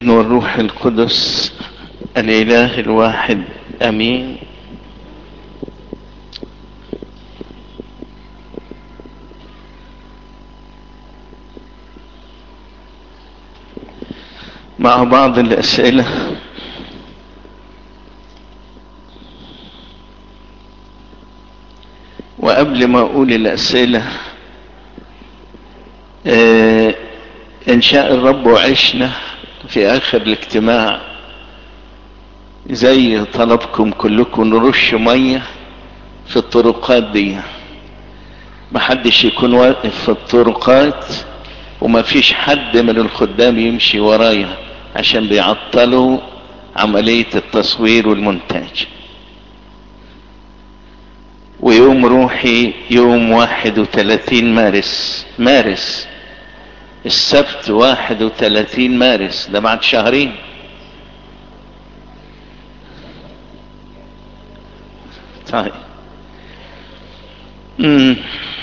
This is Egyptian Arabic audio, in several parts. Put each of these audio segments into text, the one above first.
والروح القدس الإله الواحد أمين مع بعض الأسئلة وقبل ما أقول الأسئلة آه إن شاء الرب وعشنا في آخر الاجتماع زي طلبكم كلكم نرش مية في الطرقات دي محدش يكون واقف في الطرقات وما فيش حد من الخدام يمشي ورايا عشان بيعطلوا عملية التصوير والمونتاج ويوم روحي يوم واحد وثلاثين مارس مارس السبت واحد وثلاثين مارس ده بعد شهرين طيب مم.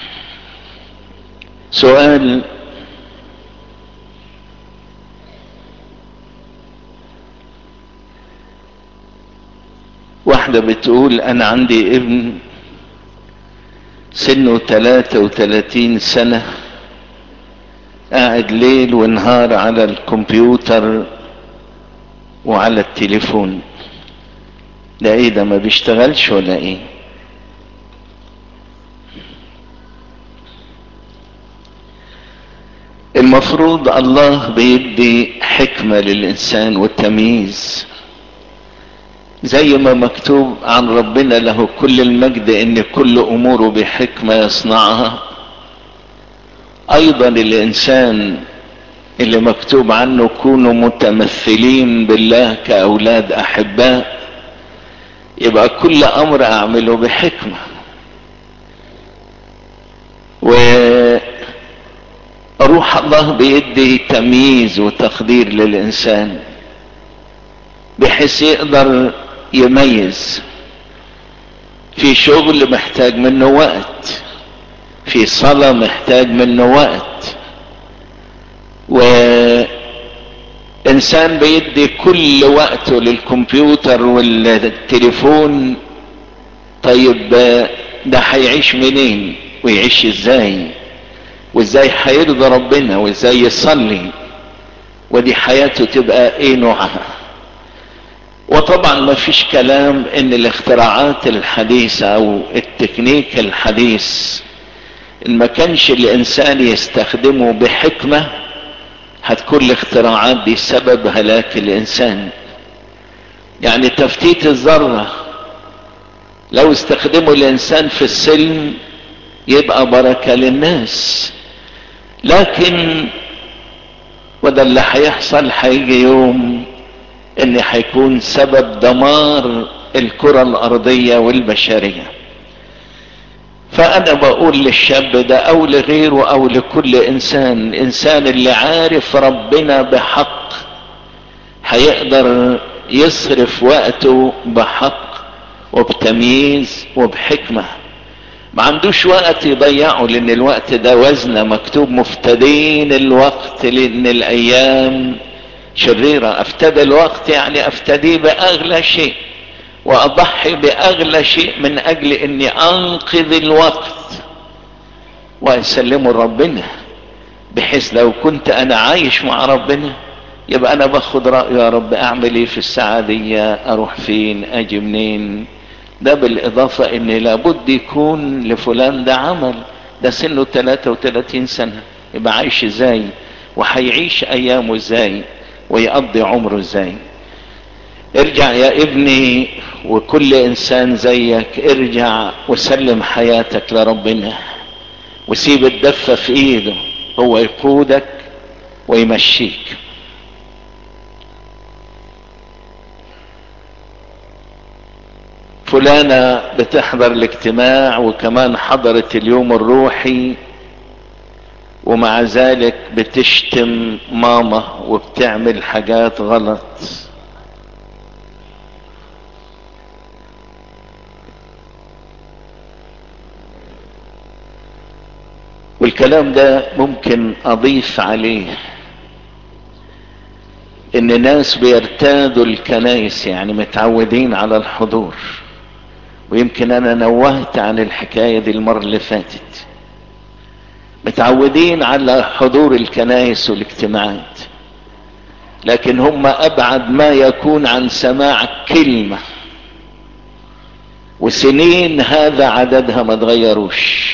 سؤال واحدة بتقول انا عندي ابن سنه 33 سنة قاعد ليل ونهار على الكمبيوتر وعلى التليفون ده ايه ده ما بيشتغلش ولا ايه المفروض الله بيدي حكمة للإنسان والتمييز زي ما مكتوب عن ربنا له كل المجد ان كل اموره بحكمة يصنعها ايضا الانسان اللي مكتوب عنه كونوا متمثلين بالله كاولاد احباء يبقى كل امر اعمله بحكمة وروح الله بيدي تمييز وتقدير للانسان بحيث يقدر يميز في شغل محتاج منه وقت في صلاة محتاج منه وقت وإنسان بيدي كل وقته للكمبيوتر والتليفون طيب ده هيعيش منين ويعيش ازاي وازاي هيرضى ربنا وازاي يصلي ودي حياته تبقى ايه نوعها وطبعا ما فيش كلام ان الاختراعات الحديثة او التكنيك الحديث ان ما كانش الانسان يستخدمه بحكمة هتكون الاختراعات دي سبب هلاك الانسان يعني تفتيت الذرة لو استخدمه الانسان في السلم يبقى بركة للناس لكن وده اللي هيحصل هيجي يوم ان هيكون سبب دمار الكرة الارضية والبشرية فانا بقول للشاب ده او لغيره او لكل انسان الانسان اللي عارف ربنا بحق هيقدر يصرف وقته بحق وبتمييز وبحكمة ما عندوش وقت يضيعه لان الوقت ده وزنه مكتوب مفتدين الوقت لان الايام شريرة افتدى الوقت يعني افتديه باغلى شيء واضحي باغلى شيء من اجل اني انقذ الوقت واسلمه لربنا بحيث لو كنت انا عايش مع ربنا يبقى انا باخد رأيه يا رب اعمل ايه في الساعة دي اروح فين اجي منين ده بالاضافة ان لابد يكون لفلان ده عمل ده سنه 33 سنة يبقى عايش ازاي وهيعيش ايامه ازاي ويقضي عمره ازاي ارجع يا ابني وكل انسان زيك ارجع وسلم حياتك لربنا وسيب الدفة في ايده هو يقودك ويمشيك فلانة بتحضر الاجتماع وكمان حضرت اليوم الروحي ومع ذلك بتشتم ماما وبتعمل حاجات غلط والكلام ده ممكن اضيف عليه ان ناس بيرتادوا الكنايس يعني متعودين على الحضور ويمكن انا نوهت عن الحكاية دي المرة اللي فاتت متعودين على حضور الكنايس والاجتماعات لكن هم ابعد ما يكون عن سماع كلمة وسنين هذا عددها ما تغيروش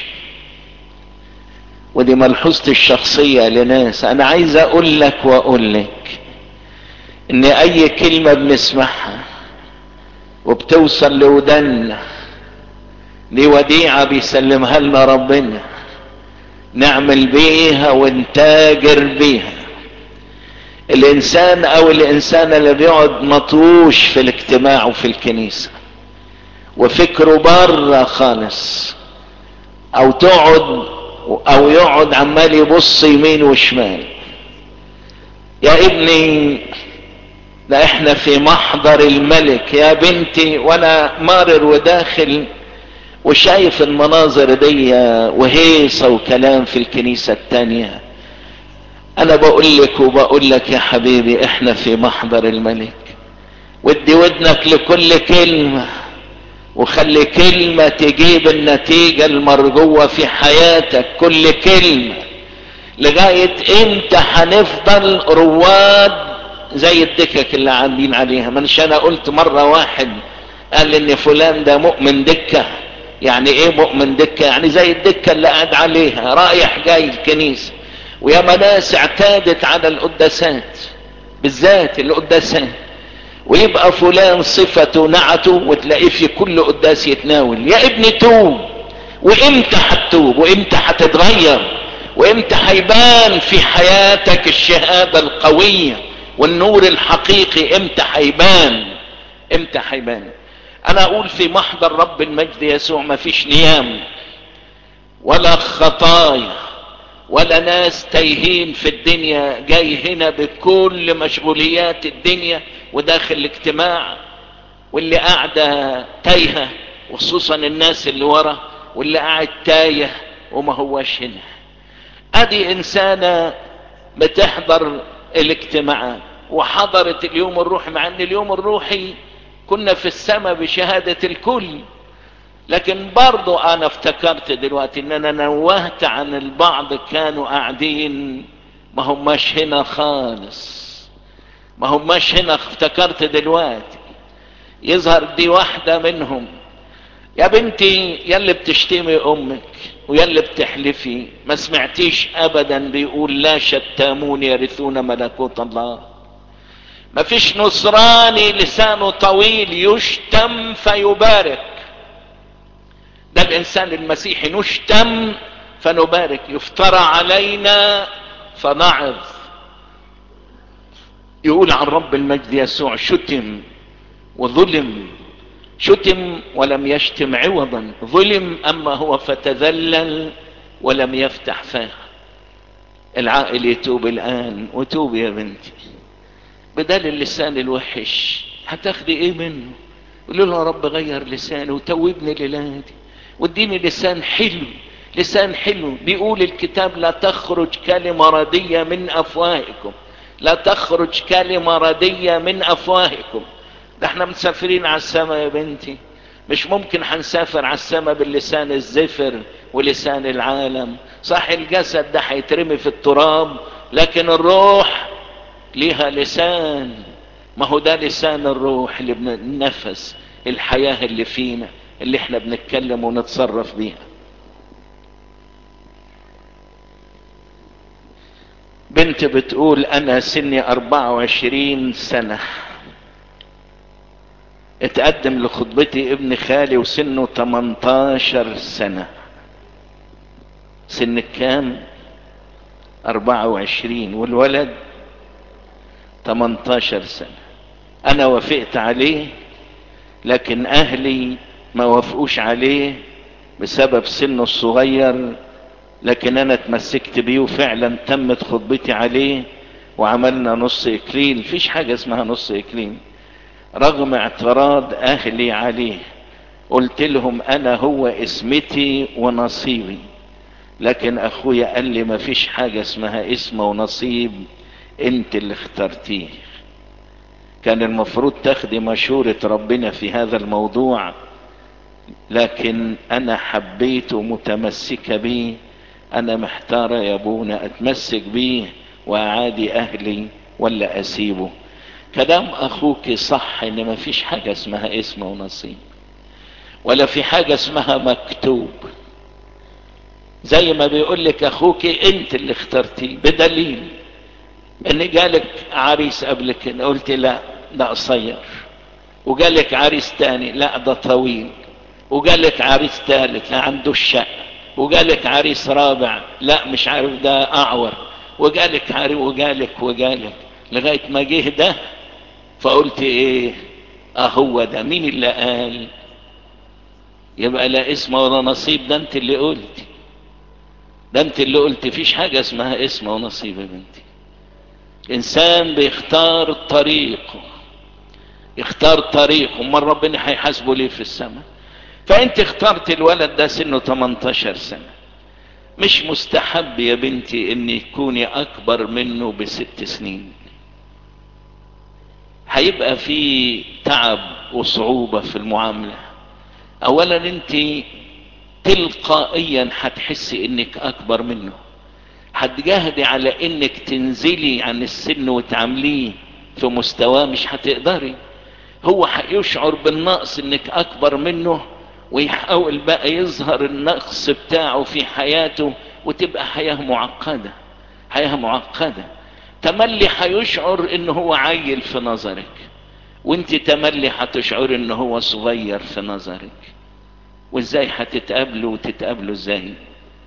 ودي ملحوظتي الشخصية لناس انا عايز اقول لك واقول لك ان اي كلمة بنسمعها وبتوصل لودنا دي وديعة بيسلمها لنا ربنا نعمل بيها ونتاجر بيها الانسان او الانسان اللي بيقعد مطوش في الاجتماع وفي الكنيسة وفكره بره خالص او تقعد او يقعد عمال يبص يمين وشمال يا ابني ده احنا في محضر الملك يا بنتي وانا مارر وداخل وشايف المناظر دي وهيصة وكلام في الكنيسة التانية انا بقول لك وبقول لك يا حبيبي احنا في محضر الملك ودي ودنك لكل كلمة وخلي كلمة تجيب النتيجة المرجوة في حياتك كل كلمة لغاية امتى هنفضل رواد زي الدكك اللي عاملين عليها منش انا قلت مرة واحد قال ان فلان ده مؤمن دكة يعني ايه مؤمن دكة يعني زي الدكة اللي قاعد عليها رايح جاي الكنيسة ويا ناس اعتادت على القداسات بالذات القداسات ويبقى فلان صفته نعته وتلاقيه في كل قداس يتناول يا ابني توب وامتى هتتوب وامتى هتتغير وامتى هيبان في حياتك الشهادة القوية والنور الحقيقي امتى هيبان امتى هيبان انا اقول في محضر رب المجد يسوع ما فيش نيام ولا خطايا ولا ناس تايهين في الدنيا جاي هنا بكل مشغوليات الدنيا وداخل الاجتماع واللي قاعدة تايهة وخصوصا الناس اللي ورا واللي قاعد تايه وما هواش هنا ادي انسانة بتحضر الاجتماعات وحضرت اليوم الروحي مع ان اليوم الروحي كنا في السماء بشهادة الكل لكن برضو انا افتكرت دلوقتي ان انا نوهت عن البعض كانوا قاعدين ما هماش هنا خالص ما هماش هنا افتكرت دلوقتي يظهر دي واحدة منهم يا بنتي يلي بتشتمي امك ويلي بتحلفي ما سمعتيش ابدا بيقول لا شتامون يرثون ملكوت الله ما فيش نصراني لسانه طويل يشتم فيبارك ده الانسان المسيحي نشتم فنبارك يفترى علينا فنعظ يقول عن رب المجد يسوع شتم وظلم شتم ولم يشتم عوضا ظلم اما هو فتذلل ولم يفتح فاه العائل يتوب الان وتوب يا بنتي بدل اللسان الوحش هتاخدي ايه منه قولوا له يا رب غير لساني وتوبني للادي واديني لسان حلو لسان حلو بيقول الكتاب لا تخرج كلمة ردية من افواهكم لا تخرج كلمة ردية من افواهكم ده احنا مسافرين على السماء يا بنتي مش ممكن هنسافر على السماء باللسان الزفر ولسان العالم صح الجسد ده هيترمي في التراب لكن الروح ليها لسان ما هو ده لسان الروح اللي بننفس الحياة اللي فينا اللي احنا بنتكلم ونتصرف بيها بنت بتقول انا سني اربعة وعشرين سنة اتقدم لخطبتي ابن خالي وسنه 18 سنة سن كام 24 والولد 18 سنة انا وافقت عليه لكن اهلي ما وافقوش عليه بسبب سنه الصغير لكن انا اتمسكت بيه وفعلا تمت خطبتي عليه وعملنا نص اكليل فيش حاجة اسمها نص اكليل رغم اعتراض اهلي عليه قلت لهم انا هو اسمتي ونصيبي لكن اخويا قال لي ما فيش حاجة اسمها اسم ونصيب انت اللي اخترتيه كان المفروض تاخدي مشورة ربنا في هذا الموضوع لكن انا حبيت ومتمسكة بيه انا محتارة يا ابونا اتمسك بيه واعادي اهلي ولا اسيبه كلام اخوك صح ان مفيش حاجة اسمها اسم ونصيب ولا في حاجة اسمها مكتوب زي ما بيقول لك اخوك انت اللي اخترتيه بدليل ان جالك عريس قبل كده قلت لا ده قصير وجالك عريس تاني لا ده طويل وجالك عريس تالت لا عنده الشق وجالك عريس رابع لا مش عارف ده اعور وجالك عريس وجالك وجالك لغاية ما جه ده فقلت ايه اهو ده مين اللي قال يبقى لا اسم ولا نصيب ده انت اللي قلت ده انت اللي قلت فيش حاجة اسمها اسم ونصيب يا بنتي انسان بيختار طريقه يختار طريقه امال ربنا هيحاسبه ليه في السماء فانت اخترت الولد ده سنه 18 سنة مش مستحب يا بنتي ان يكوني اكبر منه بست سنين هيبقى في تعب وصعوبة في المعاملة اولا انت تلقائيا هتحسي انك اكبر منه هتجاهدي على انك تنزلي عن السن وتعامليه في مستواه مش هتقدري هو هيشعر بالنقص انك اكبر منه ويحاول بقى يظهر النقص بتاعه في حياته وتبقى حياة معقدة حياة معقدة تملي هيشعر ان هو عيل في نظرك وانت تملي هتشعر ان هو صغير في نظرك وازاي هتتقابلوا وتتقابلوا ازاي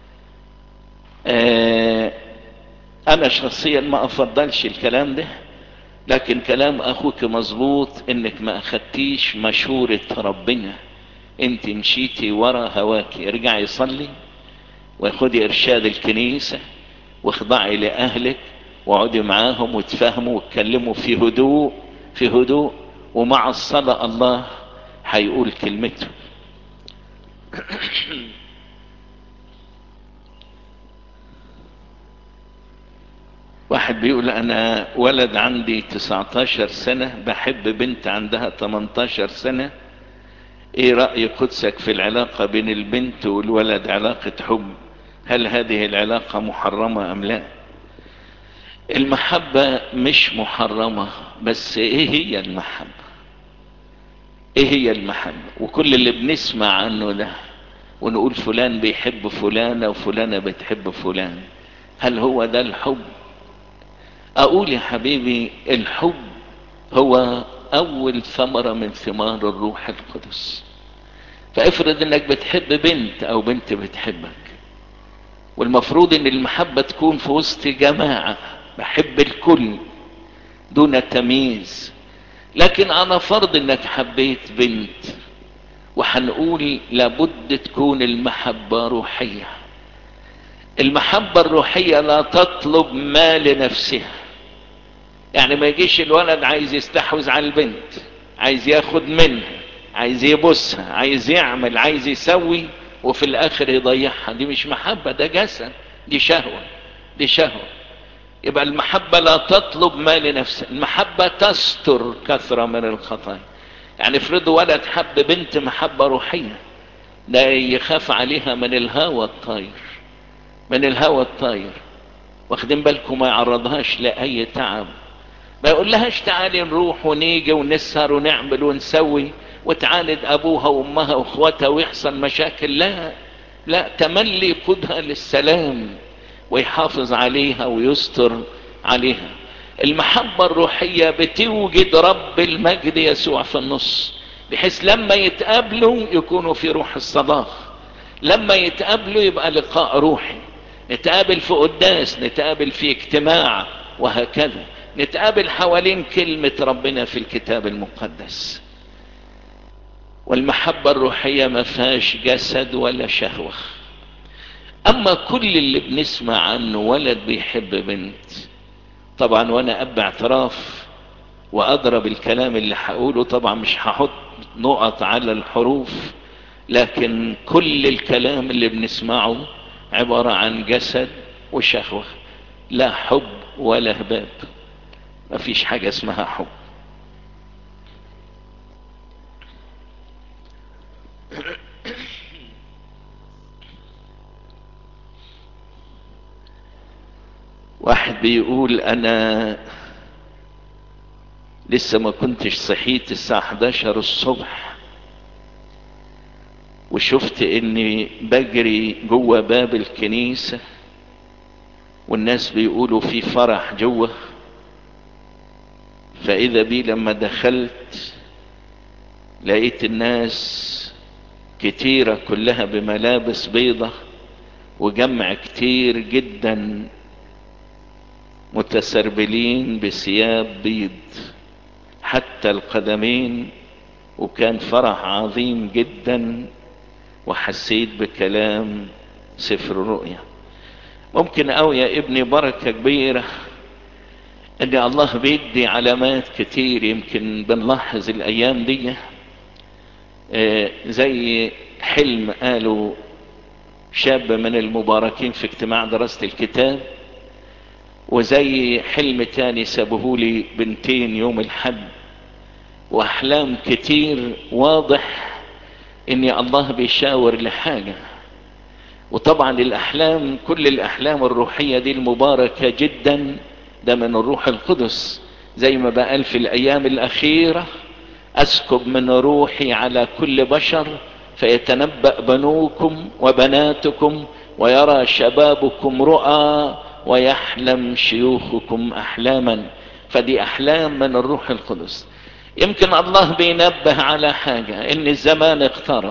آه انا شخصيا ما افضلش الكلام ده لكن كلام اخوك مظبوط انك ما اخدتيش مشورة ربنا انت مشيتي ورا هواك ارجعي صلي وخدي ارشاد الكنيسة واخضعي لاهلك واقعدي معاهم وتفهموا واتكلموا في هدوء في هدوء ومع الصلاة الله هيقول كلمته واحد بيقول انا ولد عندي 19 سنة بحب بنت عندها 18 سنة ايه رأي قدسك في العلاقة بين البنت والولد علاقة حب هل هذه العلاقة محرمة ام لا المحبة مش محرمة بس ايه هي المحبة ايه هي المحبة وكل اللي بنسمع عنه ده ونقول فلان بيحب فلانة وفلانة بتحب فلان هل هو ده الحب اقول يا حبيبي الحب هو اول ثمرة من ثمار الروح القدس فافرض انك بتحب بنت او بنت بتحبك والمفروض ان المحبة تكون في وسط جماعة بحب الكل دون تمييز لكن انا فرض انك حبيت بنت وهنقول لابد تكون المحبة روحية المحبة الروحية لا تطلب ما لنفسها يعني ما يجيش الولد عايز يستحوذ على البنت عايز ياخد منها عايز يبصها عايز يعمل عايز يسوي وفي الاخر يضيعها دي مش محبة ده جسد دي شهوة دي شهوة يبقى المحبة لا تطلب ما لنفسها المحبة تستر كثرة من الخطايا يعني افرضوا ولد حب بنت محبة روحية ده يخاف عليها من الهوى الطاير من الهوى الطاير واخدين بالكم ما يعرضهاش لأي تعب ما يقول لهاش تعالي نروح ونيجي ونسهر ونعمل ونسوي وتعاند ابوها وامها واخواتها ويحصل مشاكل لا لا تملي قدها للسلام ويحافظ عليها ويستر عليها المحبة الروحية بتوجد رب المجد يسوع في النص بحيث لما يتقابلوا يكونوا في روح الصداق لما يتقابلوا يبقى لقاء روحي نتقابل في قداس نتقابل في اجتماع وهكذا نتقابل حوالين كلمة ربنا في الكتاب المقدس والمحبة الروحية ما فيهاش جسد ولا شهوة اما كل اللي بنسمع عنه ولد بيحب بنت طبعا وانا اب اعتراف واضرب الكلام اللي هقوله طبعا مش هحط نقط على الحروف لكن كل الكلام اللي بنسمعه عبارة عن جسد وشهوة لا حب ولا هباب مفيش حاجة اسمها حب واحد بيقول انا لسه ما كنتش صحيت الساعة 11 الصبح وشفت اني بجري جوه باب الكنيسة والناس بيقولوا في فرح جوه فاذا بي لما دخلت لقيت الناس كتيرة كلها بملابس بيضة وجمع كتير جدا متسربلين بثياب بيض حتى القدمين وكان فرح عظيم جدا وحسيت بكلام سفر الرؤيا ممكن او يا ابني بركة كبيرة ان الله بيدي علامات كتير يمكن بنلاحظ الايام دي آه زي حلم قالوا شاب من المباركين في اجتماع دراسة الكتاب وزي حلم تاني سابهولي بنتين يوم الحد واحلام كتير واضح ان الله بيشاور لحاجة وطبعا الاحلام كل الاحلام الروحية دي المباركة جدا ده من الروح القدس زي ما بقال في الايام الاخيرة اسكب من روحي على كل بشر فيتنبأ بنوكم وبناتكم ويرى شبابكم رؤى ويحلم شيوخكم احلاما فدي احلام من الروح القدس يمكن الله بينبه على حاجة ان الزمان اقترب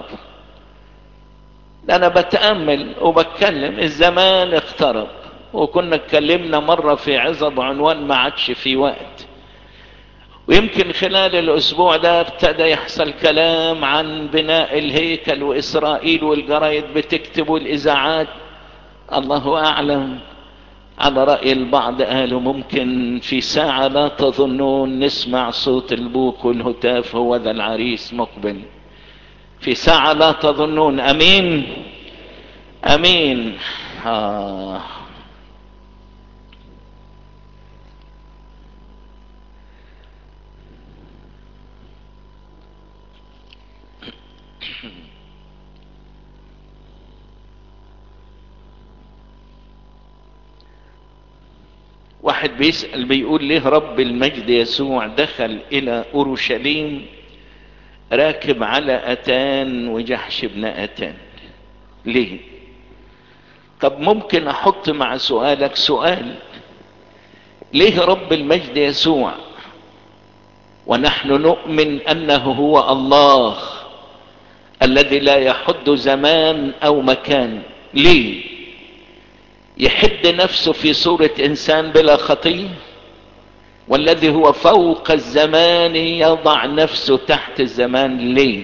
انا بتأمل وبتكلم الزمان اقترب وكنا اتكلمنا مرة في عظة بعنوان ما عادش في وقت ويمكن خلال الاسبوع ده ابتدى يحصل كلام عن بناء الهيكل واسرائيل والجرايد بتكتب والاذاعات الله اعلم على رأي البعض قالوا ممكن في ساعة لا تظنون نسمع صوت البوق والهتاف هو ذا العريس مقبل في ساعة لا تظنون امين امين آه. واحد بيسأل بيقول ليه رب المجد يسوع دخل الى اورشليم راكب على اتان وجحش ابن اتان ليه طب ممكن احط مع سؤالك سؤال ليه رب المجد يسوع ونحن نؤمن انه هو الله الذي لا يحد زمان او مكان ليه يحد نفسه في صورة انسان بلا خطية والذي هو فوق الزمان يضع نفسه تحت الزمان ليه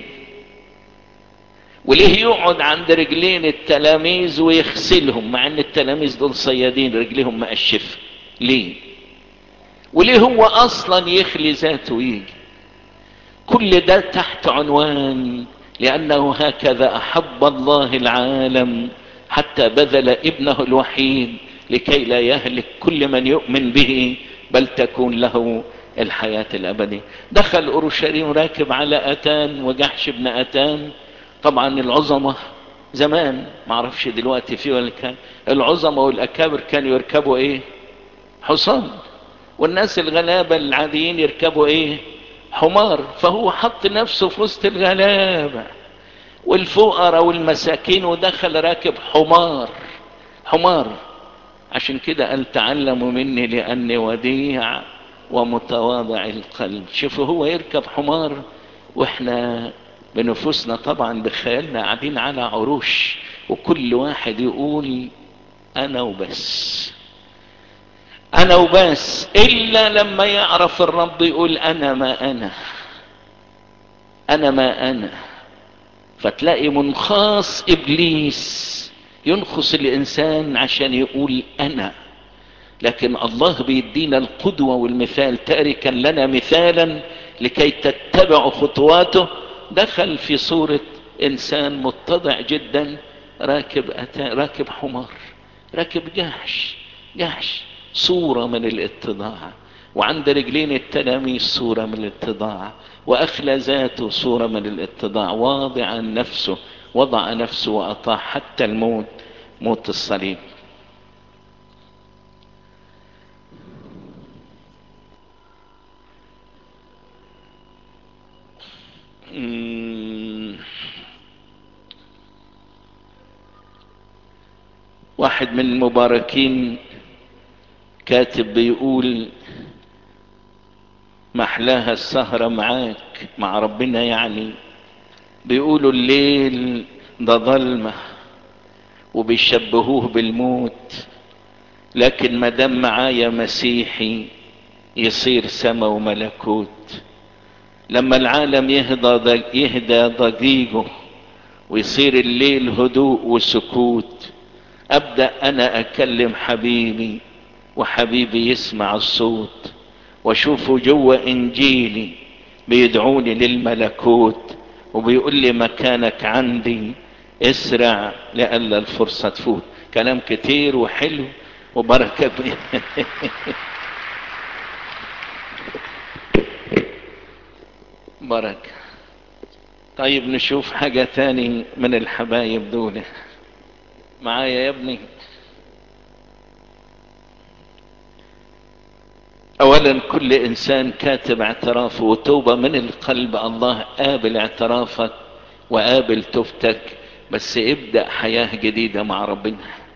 وليه يقعد عند رجلين التلاميذ ويغسلهم مع ان التلاميذ دول صيادين رجليهم مقشفة ليه وليه هو اصلا يخلي ذاته ويجي كل ده تحت عنوان لانه هكذا احب الله العالم حتى بذل ابنه الوحيد لكي لا يهلك كل من يؤمن به بل تكون له الحياة الأبدية دخل أورشليم راكب على أتان وجحش ابن أتان طبعا العظمة زمان ما اعرفش دلوقتي فيه ولا كان العظمة والأكابر كانوا يركبوا ايه حصان والناس الغلابة العاديين يركبوا ايه حمار فهو حط نفسه في وسط الغلابة والفقراء والمساكين ودخل راكب حمار حمار عشان كده قال تعلموا مني لاني وديع ومتواضع القلب شوفوا هو يركب حمار واحنا بنفوسنا طبعا بخيالنا قاعدين على عروش وكل واحد يقول انا وبس انا وبس الا لما يعرف الرب يقول انا ما انا انا ما انا فتلاقي منخاص ابليس ينخص الانسان عشان يقول انا لكن الله بيدينا القدوة والمثال تاركا لنا مثالا لكي تتبعوا خطواته دخل في صورة انسان متضع جدا راكب أتا راكب حمار راكب جحش جحش صورة من الاتضاع وعند رجلين التلاميذ صورة من الاتضاع واخلى ذاته صورة من الاتضاع واضعا نفسه وضع نفسه واطاع حتى الموت موت الصليب واحد من المباركين كاتب بيقول محلاها السهرة معاك مع ربنا يعني بيقولوا الليل ده ظلمة وبيشبهوه بالموت لكن ما دام معايا مسيحي يصير سما وملكوت لما العالم يهدى يهدى ضجيجه ويصير الليل هدوء وسكوت ابدا انا اكلم حبيبي وحبيبي يسمع الصوت واشوفه جوه انجيلي بيدعوني للملكوت وبيقول لي مكانك عندي اسرع لألا الفرصة تفوت كلام كتير وحلو وبركة بركة طيب نشوف حاجة تاني من الحبايب دول معايا يا ابني اولا كل انسان كاتب اعترافه وتوبة من القلب الله قابل اعترافك وقابل توبتك بس ابدأ حياة جديدة مع ربنا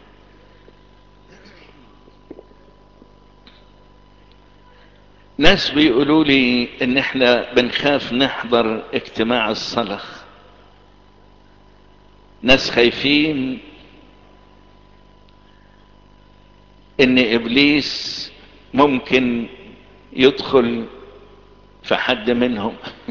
ناس بيقولوا لي ان احنا بنخاف نحضر اجتماع الصلاة ناس خايفين ان ابليس ممكن يدخل في حد منهم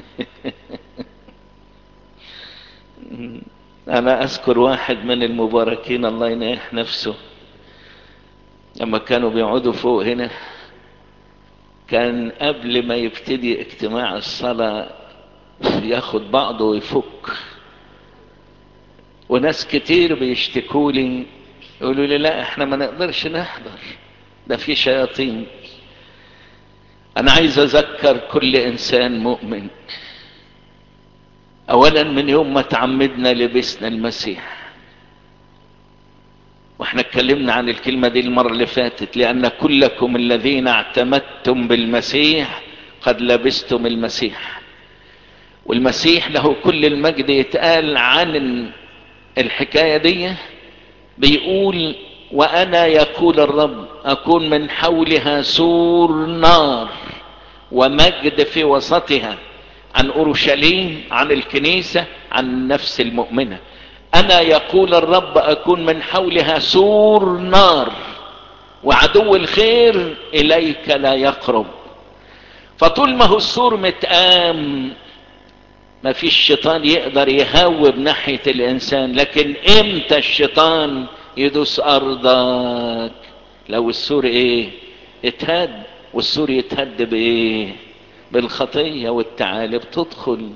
انا اذكر واحد من المباركين الله ينيح نفسه لما كانوا بيقعدوا فوق هنا كان قبل ما يبتدي اجتماع الصلاة ياخد بعضه ويفك وناس كتير بيشتكوا لي يقولوا لي لا احنا ما نقدرش نحضر ده في شياطين انا عايز اذكر كل انسان مؤمن اولا من يوم ما تعمدنا لبسنا المسيح واحنا اتكلمنا عن الكلمة دي المرة اللي فاتت لان كلكم الذين اعتمدتم بالمسيح قد لبستم المسيح والمسيح له كل المجد يتقال عن الحكاية دي بيقول وانا يقول الرب اكون من حولها سور نار ومجد في وسطها عن اورشليم عن الكنيسة عن النفس المؤمنة انا يقول الرب اكون من حولها سور نار وعدو الخير اليك لا يقرب فطول ما هو السور متقام ما فيش شيطان يقدر يهوب ناحية الانسان لكن امتى الشيطان يدوس ارضك لو السور ايه اتهد والسور يتهد بايه بالخطية والتعالب تدخل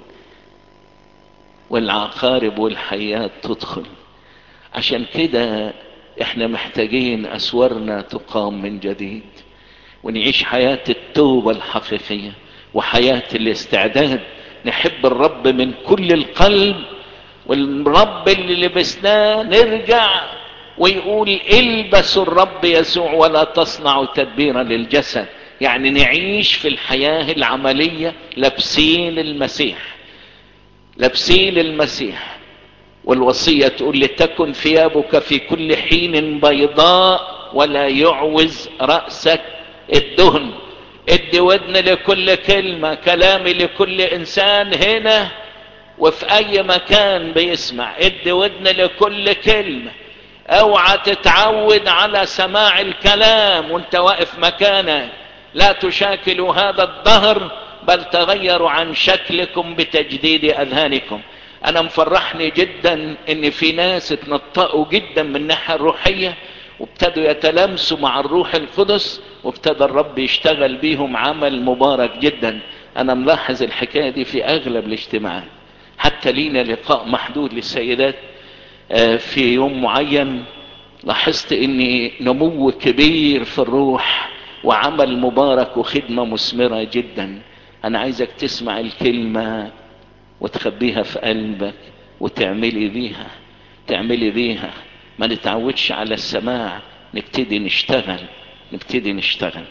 والعقارب والحيات تدخل عشان كده احنا محتاجين اسوارنا تقام من جديد ونعيش حياة التوبة الحقيقية وحياة الاستعداد نحب الرب من كل القلب والرب اللي لبسناه نرجع ويقول البسوا الرب يسوع ولا تصنعوا تدبيرا للجسد يعني نعيش في الحياة العملية لابسين المسيح لابسين المسيح والوصية تقول لتكن ثيابك في كل حين بيضاء ولا يعوز رأسك الدهن ادي ودن لكل كلمة كلامي لكل انسان هنا وفي اي مكان بيسمع ادي ودن لكل كلمة اوعى تتعود على سماع الكلام وانت واقف مكانك لا تشاكلوا هذا الدهر بل تغيروا عن شكلكم بتجديد اذهانكم انا مفرحني جدا ان في ناس اتنطقوا جدا من الناحية الروحية وابتدوا يتلامسوا مع الروح القدس وابتدى الرب يشتغل بيهم عمل مبارك جدا انا ملاحظ الحكاية دي في اغلب الاجتماعات حتى لينا لقاء محدود للسيدات في يوم معين لاحظت اني نمو كبير في الروح وعمل مبارك وخدمة مثمرة جدا انا عايزك تسمع الكلمة وتخبيها في قلبك وتعملي بيها تعملي بيها ما نتعودش على السماع نبتدي نشتغل نبتدي نشتغل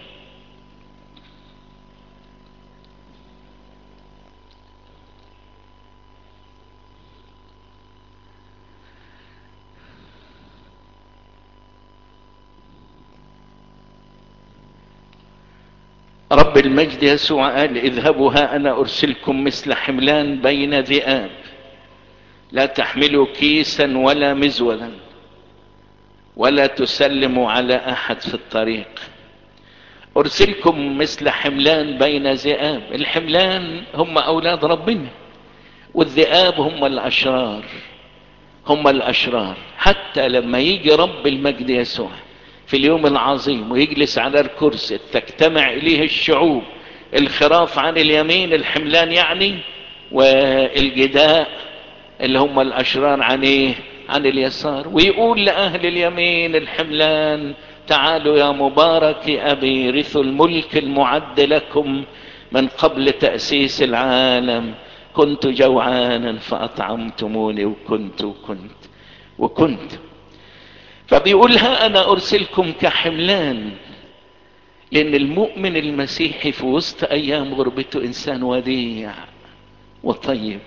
رب المجد يسوع قال اذهبوا ها انا ارسلكم مثل حملان بين ذئاب لا تحملوا كيسا ولا مزودا ولا تسلموا على احد في الطريق ارسلكم مثل حملان بين ذئاب الحملان هم اولاد ربنا والذئاب هم الاشرار هم الاشرار حتى لما يجي رب المجد يسوع في اليوم العظيم ويجلس على الكرسي تجتمع اليه الشعوب الخراف عن اليمين الحملان يعني والجداء اللي هم الاشرار عن ايه عن اليسار ويقول لاهل اليمين الحملان تعالوا يا مبارك ابي رثوا الملك المعد لكم من قبل تاسيس العالم كنت جوعانا فاطعمتموني وكنت وكنت وكنت فبيقولها انا ارسلكم كحملان لان المؤمن المسيحي في وسط ايام غربته انسان وديع وطيب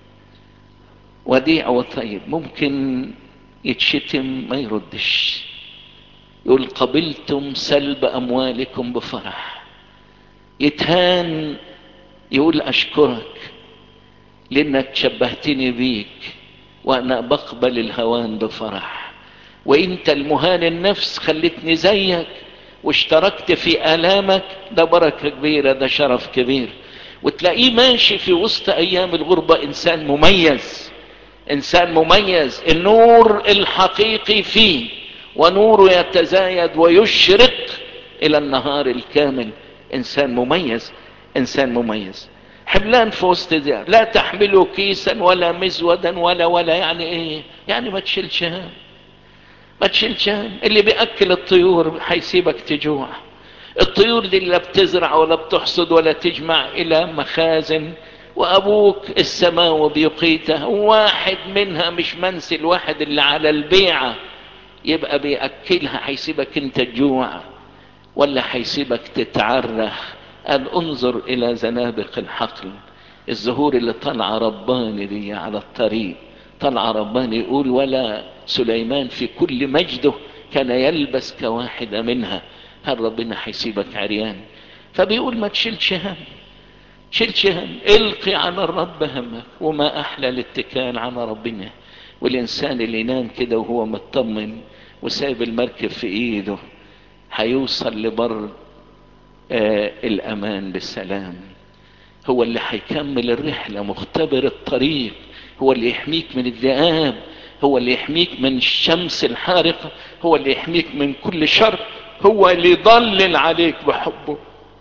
وديع وطيب ممكن يتشتم ما يردش يقول قبلتم سلب اموالكم بفرح يتهان يقول اشكرك لانك شبهتني بيك وانا بقبل الهوان بفرح وانت المهان النفس خلتني زيك واشتركت في الامك ده بركة كبيرة ده شرف كبير وتلاقيه ماشي في وسط ايام الغربة انسان مميز انسان مميز النور الحقيقي فيه ونوره يتزايد ويشرق الى النهار الكامل انسان مميز انسان مميز حملان في وسط ذئاب لا تحملوا كيسا ولا مزودا ولا ولا يعني ايه يعني ما تشيلش هم ما تشيلش هم اللي بياكل الطيور هيسيبك تجوع الطيور دي لا بتزرع ولا بتحصد ولا تجمع الى مخازن وابوك السماء بيقيته واحد منها مش منسي الواحد اللي على البيعة يبقى بيأكلها هيسيبك انت تجوع ولا هيسيبك تتعرى قال انظر الى زنابق الحقل الزهور اللي طالعه رباني دي على الطريق طالعه رباني يقول ولا سليمان في كل مجده كان يلبس كواحدة منها هل ربنا هيسيبك عريان فبيقول ما تشيلش هم شيلش هم القي على الرب همك وما احلى الاتكال على ربنا والانسان اللي ينام كده وهو مطمن وسايب المركب في ايده هيوصل لبر آه الامان بالسلام هو اللي هيكمل الرحله مختبر الطريق هو اللي يحميك من الذئاب هو اللي يحميك من الشمس الحارقه هو اللي يحميك من كل شر هو اللي يضلل عليك بحبه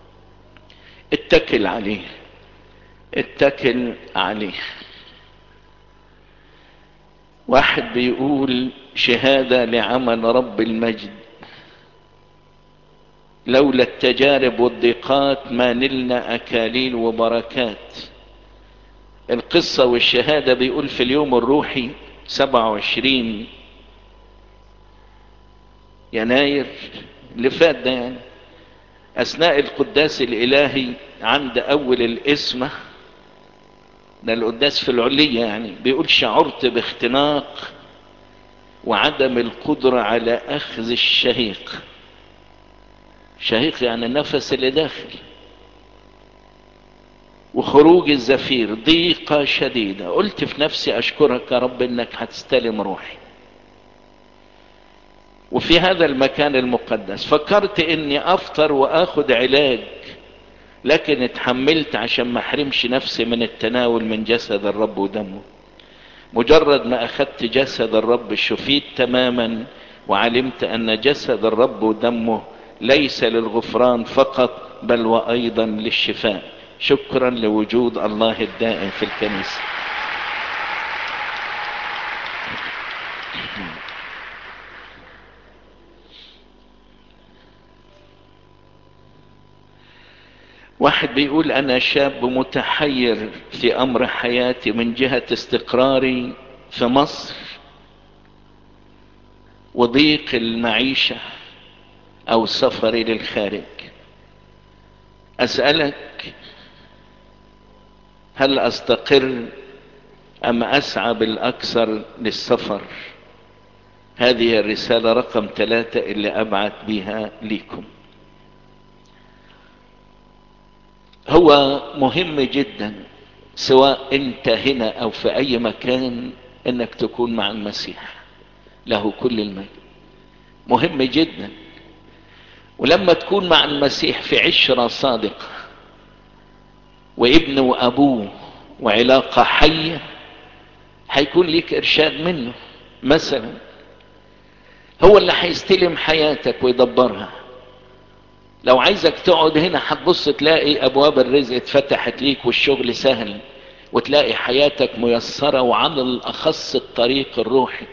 اتكل عليه اتكل عليه واحد بيقول شهادة لعمل رب المجد لولا التجارب والضيقات ما نلنا أكاليل وبركات القصة والشهادة بيقول في اليوم الروحي 27 يناير اللي فات ده يعني أثناء القداس الإلهي عند أول الإسمة ده القداس في العلية يعني بيقول شعرت باختناق وعدم القدرة على أخذ الشهيق شهيق يعني النفس اللي داخل وخروج الزفير ضيقة شديدة قلت في نفسي أشكرك يا رب إنك هتستلم روحي وفي هذا المكان المقدس فكرت إني أفطر وآخد علاج لكن اتحملت عشان ما احرمش نفسي من التناول من جسد الرب ودمه مجرد ما اخدت جسد الرب شفيت تماما وعلمت ان جسد الرب ودمه ليس للغفران فقط بل وايضا للشفاء شكرا لوجود الله الدائم في الكنيسه واحد بيقول انا شاب متحير في امر حياتي من جهة استقراري في مصر وضيق المعيشة او سفري للخارج اسألك هل استقر ام اسعى بالاكثر للسفر هذه الرسالة رقم ثلاثة اللي ابعت بها ليكم هو مهم جدا سواء انت هنا او في اي مكان انك تكون مع المسيح له كل المجد مهم جدا ولما تكون مع المسيح في عشرة صادقة وابن وابوه وعلاقة حية هيكون ليك ارشاد منه مثلا هو اللي هيستلم حياتك ويدبرها لو عايزك تقعد هنا هتبص تلاقي ابواب الرزق اتفتحت ليك والشغل سهل وتلاقي حياتك ميسرة وعلى الاخص الطريق الروحي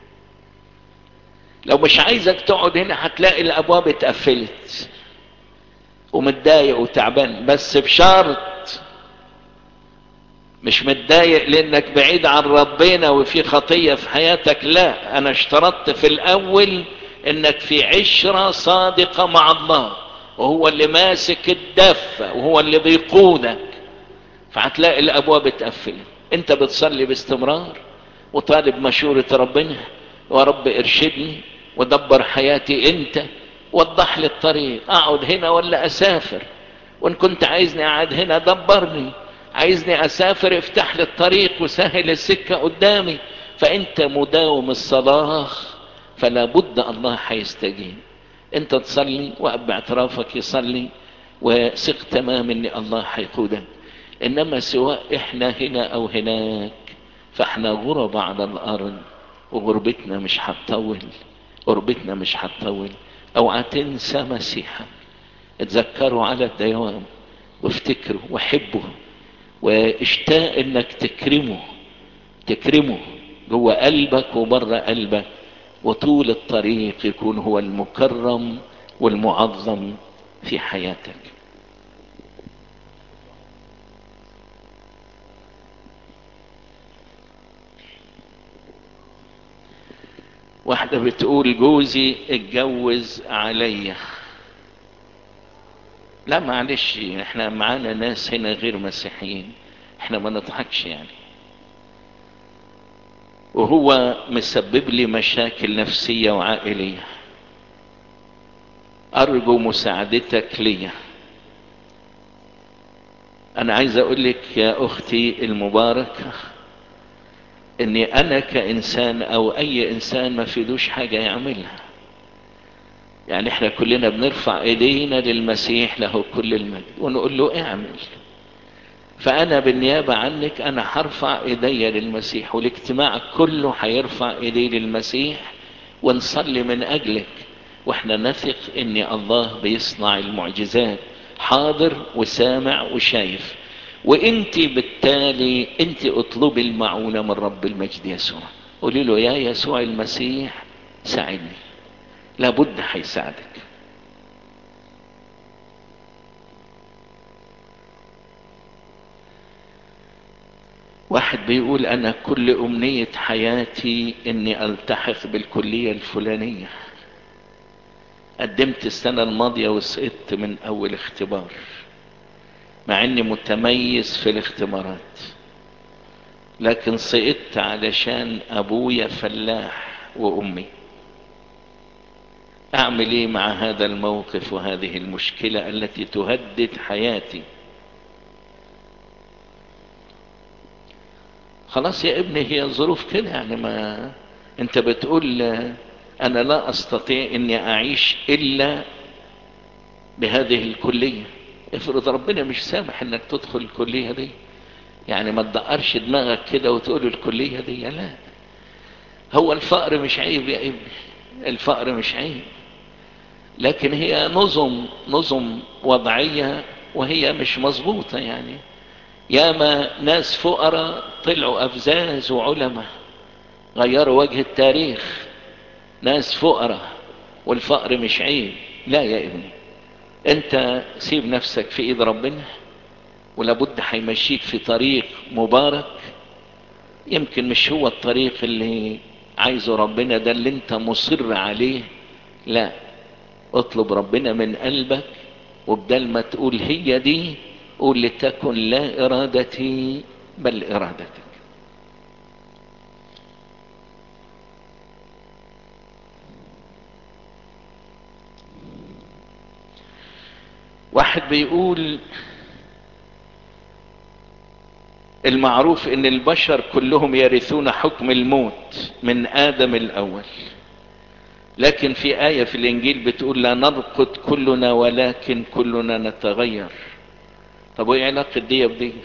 لو مش عايزك تقعد هنا هتلاقي الابواب اتقفلت ومتضايق وتعبان بس بشرط مش متضايق لانك بعيد عن ربنا وفي خطية في حياتك لا انا اشترطت في الاول انك في عشرة صادقة مع الله وهو اللي ماسك الدفة وهو اللي بيقودك فهتلاقي الابواب اتقفلت انت بتصلي باستمرار وطالب مشورة ربنا ورب ارشدني ودبر حياتي انت وضح لي الطريق اقعد هنا ولا اسافر وان كنت عايزني اقعد هنا دبرني عايزني اسافر افتح لي الطريق وسهل السكة قدامي فانت مداوم الصلاة فلا بد الله هيستجيب انت تصلي واب اعترافك يصلي وثق تمام ان الله هيقودك انما سواء احنا هنا او هناك فاحنا غربة على الارض وغربتنا مش هتطول غربتنا مش هتطول اوعى تنسى مسيحك اتذكروا على الدوام وافتكروا وحبه واشتاق انك تكرمه تكرمه جوه قلبك وبره قلبك وطول الطريق يكون هو المكرم والمعظم في حياتك واحدة بتقول جوزي اتجوز عليا لا معلش احنا معانا ناس هنا غير مسيحيين احنا ما نضحكش يعني وهو مسبب لي مشاكل نفسية وعائلية ارجو مساعدتك ليا انا عايز اقول لك يا اختي المباركة اني انا كانسان او اي انسان ما فيدوش حاجة يعملها يعني احنا كلنا بنرفع ايدينا للمسيح له كل المجد ونقول له اعمل فانا بالنيابة عنك انا هرفع ايدي للمسيح والاجتماع كله هيرفع ايديه للمسيح ونصلي من اجلك واحنا نثق ان الله بيصنع المعجزات حاضر وسامع وشايف وانت بالتالي انت اطلبي المعونة من رب المجد يسوع قولي له يا يسوع المسيح ساعدني لابد هيساعدك واحد بيقول انا كل امنية حياتي اني التحق بالكلية الفلانية قدمت السنة الماضية وسقطت من اول اختبار مع اني متميز في الاختبارات لكن سقطت علشان ابويا فلاح وامي اعمل ايه مع هذا الموقف وهذه المشكلة التي تهدد حياتي خلاص يا ابني هي الظروف كده يعني ما انت بتقول انا لا استطيع اني اعيش الا بهذه الكلية افرض ربنا مش سامح انك تدخل الكلية دي يعني ما تدقرش دماغك كده وتقول الكلية دي لا هو الفقر مش عيب يا ابني الفقر مش عيب لكن هي نظم نظم وضعية وهي مش مظبوطة يعني ياما ناس فقراء طلعوا أفزاز وعلماء غيروا وجه التاريخ ناس فقراء والفقر مش عيب لا يا ابني انت سيب نفسك في ايد ربنا ولابد هيمشيك في طريق مبارك يمكن مش هو الطريق اللي عايزه ربنا ده اللي انت مصر عليه لا اطلب ربنا من قلبك وبدل ما تقول هي دي قول لتكن لا ارادتي بل ارادتك واحد بيقول المعروف ان البشر كلهم يرثون حكم الموت من ادم الاول لكن في آية في الانجيل بتقول لا نرقد كلنا ولكن كلنا نتغير طب وايه علاقة دي بدي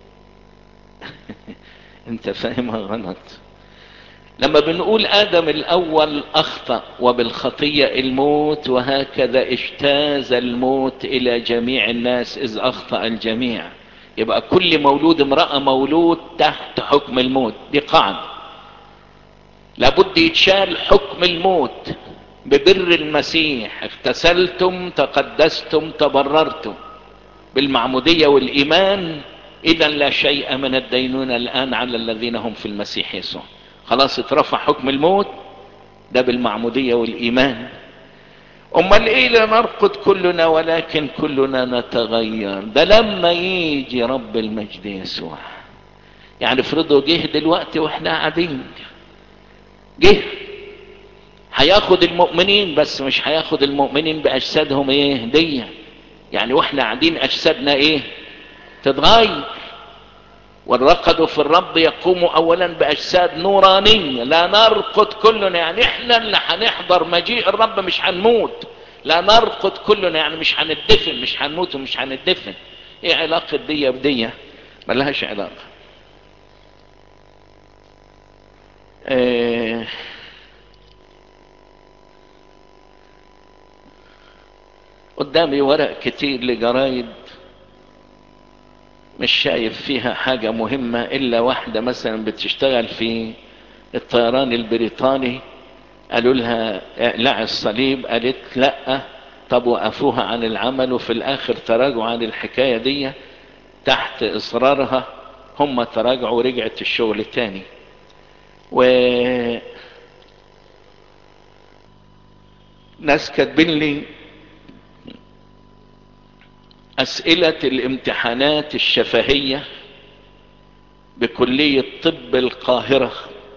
انت فاهمها غلط لما بنقول ادم الاول اخطأ وبالخطية الموت وهكذا اجتاز الموت الى جميع الناس اذ اخطأ الجميع يبقى كل مولود امرأة مولود تحت حكم الموت دي قاعدة لابد يتشال حكم الموت ببر المسيح اغتسلتم تقدستم تبررتم بالمعمودية والايمان اذا لا شيء من الدينونة الان على الذين هم في المسيح يسوع خلاص اترفع حكم الموت ده بالمعمودية والايمان امال ايه لنرقد كلنا ولكن كلنا نتغير ده لما يجي رب المجد يسوع يعني افرضوا جه دلوقتي واحنا قاعدين جه هياخد المؤمنين بس مش هياخد المؤمنين باجسادهم ايه هديه يعني واحنا قاعدين اجسادنا ايه تتغير والرقد في الرب يقوم اولا باجساد نورانيه لا نرقد كلنا يعني احنا اللي هنحضر مجيء الرب مش هنموت لا نرقد كلنا يعني مش هندفن مش هنموت ومش هندفن ايه علاقه دي بدي ملهاش علاقه اه قدامي ورق كتير لجرايد مش شايف فيها حاجة مهمة إلا واحدة مثلا بتشتغل في الطيران البريطاني قالوا لها اقلع الصليب قالت لا طب وقفوها عن العمل وفي الآخر تراجعوا عن الحكاية دي تحت إصرارها هم تراجعوا ورجعت الشغل تاني و ناس كاتبين لي أسئلة الامتحانات الشفهية بكلية طب القاهرة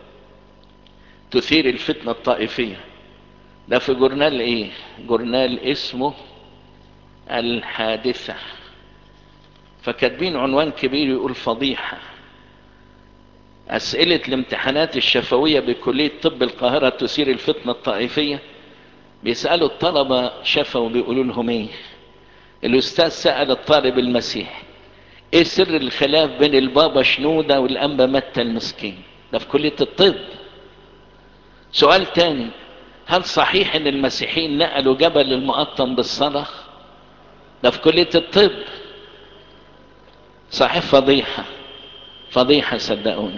تثير الفتنة الطائفية ده في جورنال ايه جورنال اسمه الحادثة فكاتبين عنوان كبير يقول فضيحة أسئلة الامتحانات الشفوية بكلية طب القاهرة تثير الفتنة الطائفية بيسألوا الطلبة شفوا بيقولوا لهم ايه الاستاذ سأل الطالب المسيح ايه سر الخلاف بين البابا شنودة والانبا متى المسكين ده في كلية الطب سؤال تاني هل صحيح ان المسيحيين نقلوا جبل المقطم بالصدخ ده في كلية الطب صحيح فضيحة فضيحة صدقوني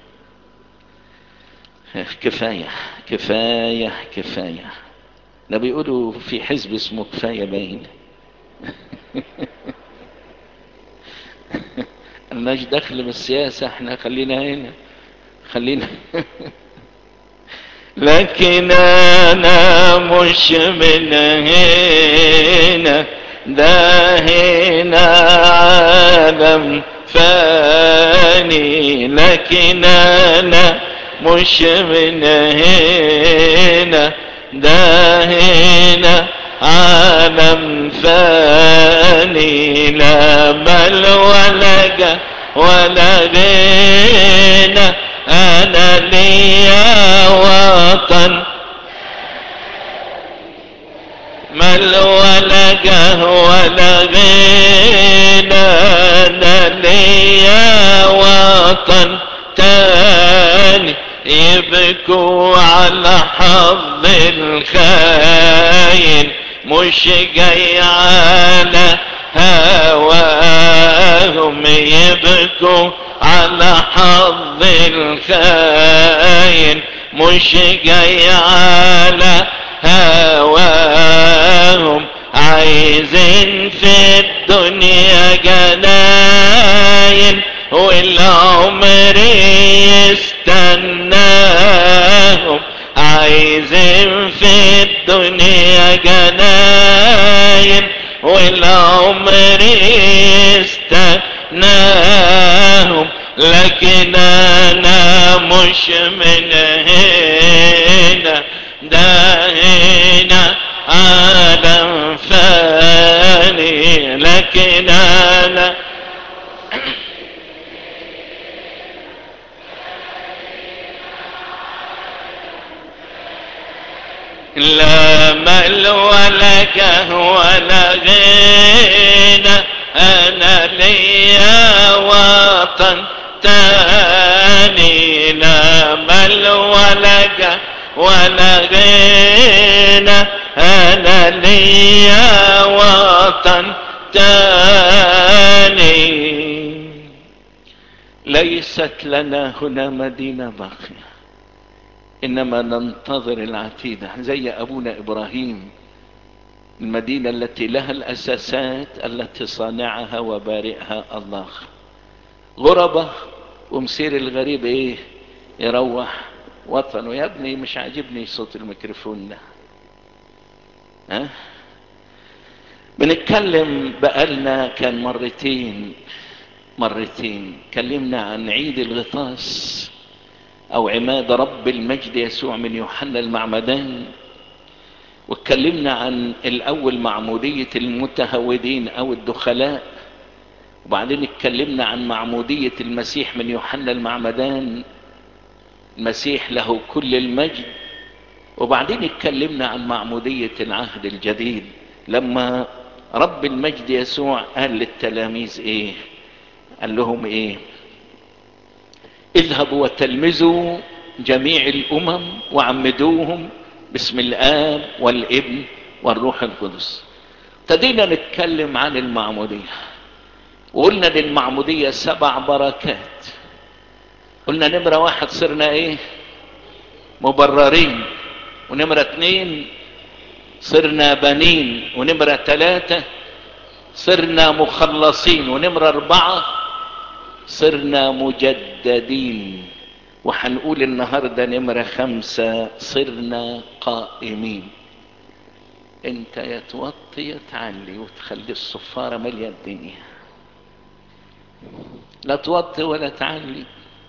كفاية كفاية كفاية ده بيقولوا في حزب اسمه كفاية باين مالناش دخل بالسياسة احنا خلينا هنا خلينا لكن انا مش من هنا ده هنا عالم فاني لكن انا مش من هنا ده هنا عالم فاني لا مال ولا جاه ولا غنى انا ليا وطن مال ولا جاه ولا غنى انا ليا وطن تاني يبكوا على حظ الخاين مش جاي على هواهم يبكوا على حظ الخاين مش جاي على هواهم عايزين في الدنيا جناين والعمر يستناهم عايزين في الدنيا جناين والعمر يستناهم لكن انا مش من هنا ده هنا عالم فاني لكن انا لا مال ولا كهوة ولا غنى انا ليا وطن تاني لا مال ولا كهوة ولا غنى انا ليا وطن تاني ليست لنا هنا مدينة باقية انما ننتظر العتيدة زي ابونا ابراهيم المدينة التي لها الاساسات التي صانعها وبارئها الله غربة ومسير الغريب ايه يروح وطنه يا ابني مش عاجبني صوت الميكروفون ده ها بنتكلم بقالنا كان مرتين مرتين كلمنا عن عيد الغطاس او عماد رب المجد يسوع من يوحنا المعمدان واتكلمنا عن الاول معمودية المتهودين او الدخلاء وبعدين اتكلمنا عن معمودية المسيح من يوحنا المعمدان المسيح له كل المجد وبعدين اتكلمنا عن معمودية العهد الجديد لما رب المجد يسوع قال للتلاميذ ايه قال لهم ايه اذهبوا وتلمذوا جميع الامم وعمدوهم باسم الاب والابن والروح القدس ابتدينا نتكلم عن المعمودية وقلنا للمعمودية سبع بركات قلنا نمرة واحد صرنا ايه مبررين ونمرة اتنين صرنا بنين ونمرة ثلاثة صرنا مخلصين ونمرة اربعة صرنا مجددين وحنقول النهاردة نمرة خمسة صرنا قائمين انت يا توطي يا تعلي وتخلي الصفارة مالية الدنيا لا توطي ولا تعلي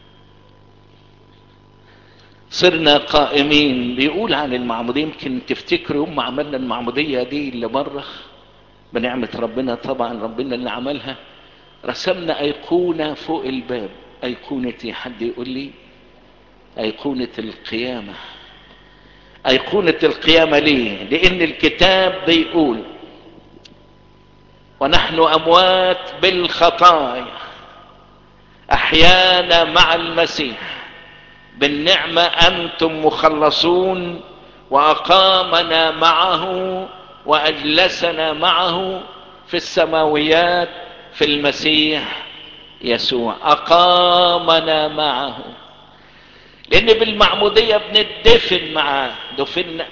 صرنا قائمين بيقول عن المعمودية يمكن تفتكروا يوم ما عملنا المعمودية دي اللي بره بنعمة ربنا طبعا ربنا اللي عملها رسمنا أيقونة فوق الباب أيقونة حد يقول لي أيقونة القيامة أيقونة القيامة ليه لأن الكتاب بيقول ونحن أموات بالخطايا أحيانا مع المسيح بالنعمة أنتم مخلصون وأقامنا معه وأجلسنا معه في السماويات في المسيح يسوع أقامنا معه لأن بالمعمودية بندفن معاه دفنا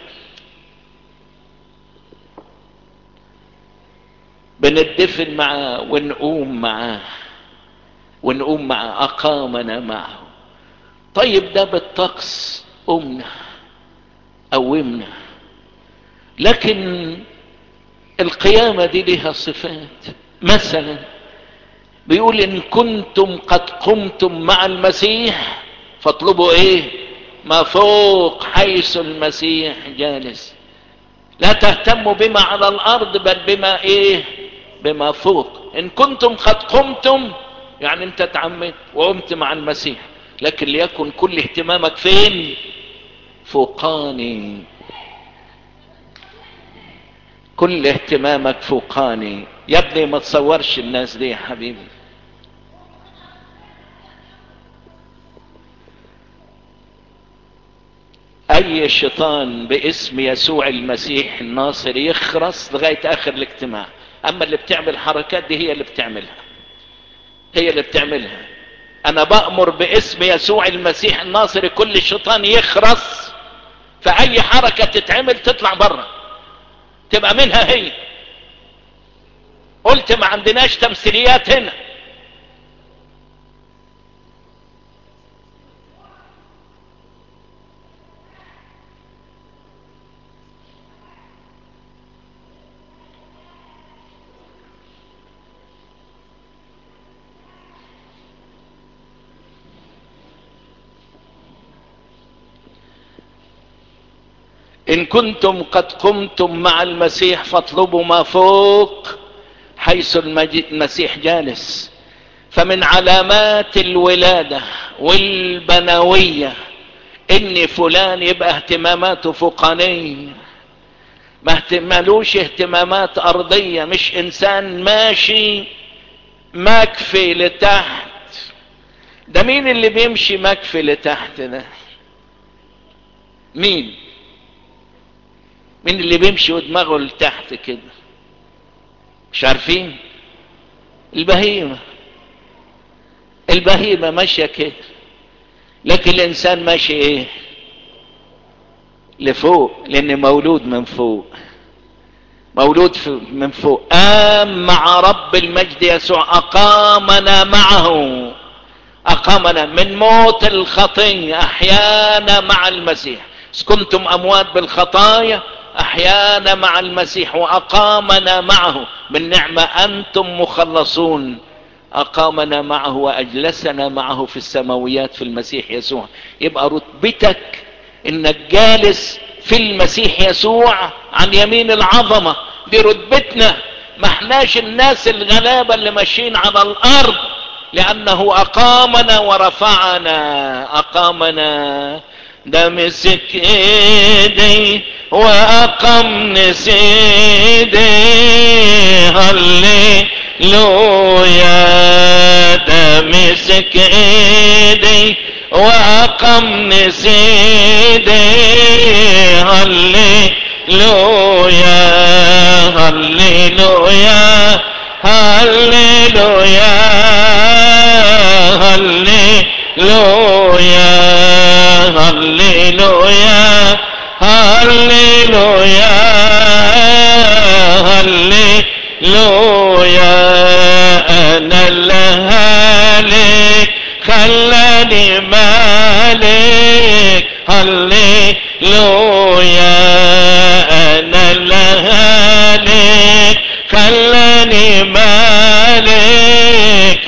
بندفن معاه ونقوم معاه ونقوم معاه أقامنا معه طيب ده بالطقس قمنا قومنا لكن القيامة دي لها صفات مثلا بيقول ان كنتم قد قمتم مع المسيح فاطلبوا ايه ما فوق حيث المسيح جالس لا تهتموا بما على الارض بل بما ايه بما فوق ان كنتم قد قمتم يعني انت اتعمدت وقمت مع المسيح لكن ليكن كل اهتمامك فين فوقاني كل اهتمامك فوقاني يا ابني ما تصورش الناس دي يا حبيبي اي شيطان باسم يسوع المسيح الناصر يخرس لغاية اخر الاجتماع اما اللي بتعمل حركات دي هي اللي بتعملها هي اللي بتعملها انا بأمر باسم يسوع المسيح الناصر كل شيطان يخرس فاي حركة تتعمل تطلع بره تبقى منها هي قلت ما عندناش تمثيليات هنا ان كنتم قد قمتم مع المسيح فاطلبوا ما فوق حيث المسيح جالس فمن علامات الولادة والبنوية ان فلان يبقى اهتماماته فوقانية ما مالوش اهتمامات ارضية مش انسان ماشي مكفي لتحت ده مين اللي بيمشي مكفي لتحت ده مين مين اللي بيمشي ودماغه لتحت كده مش عارفين البهيمة البهيمة ماشية كده لكن الانسان ماشي ايه لفوق لان مولود من فوق مولود من فوق قام مع رب المجد يسوع اقامنا معه اقامنا من موت الخطية احيانا مع المسيح كنتم اموات بالخطايا احيانا مع المسيح واقامنا معه بالنعمة انتم مخلصون اقامنا معه واجلسنا معه في السماويات في المسيح يسوع يبقى رتبتك انك جالس في المسيح يسوع عن يمين العظمة دي رتبتنا ما احناش الناس الغلابة اللي ماشيين على الارض لانه اقامنا ورفعنا اقامنا ده مسك ايدي واقمني سيدي هللويا ده مسك ايدي واقمني سيدي هللويا هللويا هللويا هللويا هللويا هللويا هللويا انا الهالك خلاني مالك هللويا انا الهالك خلاني مالك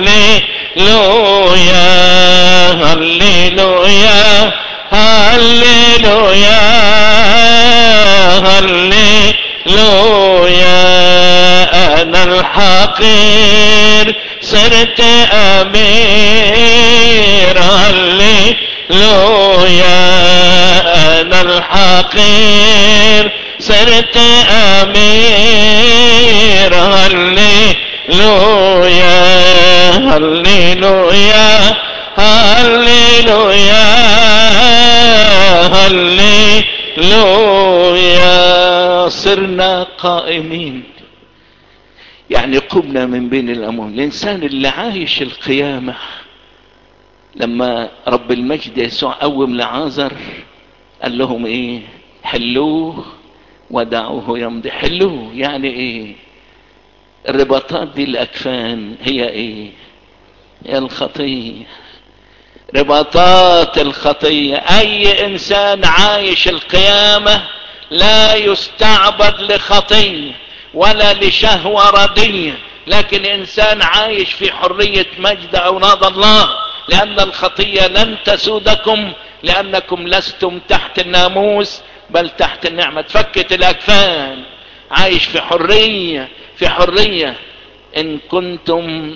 هللويا هللويا هللويا هللويا انا الحقير صرت امير هللويا انا الحقير صرت امير هللويا هللويا هللويا هللويا صرنا قائمين يعني قمنا من بين الاموات الانسان اللي عايش القيامة لما رب المجد يسوع قوم لعازر قال لهم ايه حلوه ودعوه يمضي حلوه يعني ايه الرباطات دي الاكفان هي ايه هي الخطيه رباطات الخطية اي انسان عايش القيامة لا يستعبد لخطية ولا لشهوة ردية لكن انسان عايش في حرية مجد اولاد الله لان الخطية لن تسودكم لانكم لستم تحت الناموس بل تحت النعمة تفكت الاكفان عايش في حرية في حرية ان كنتم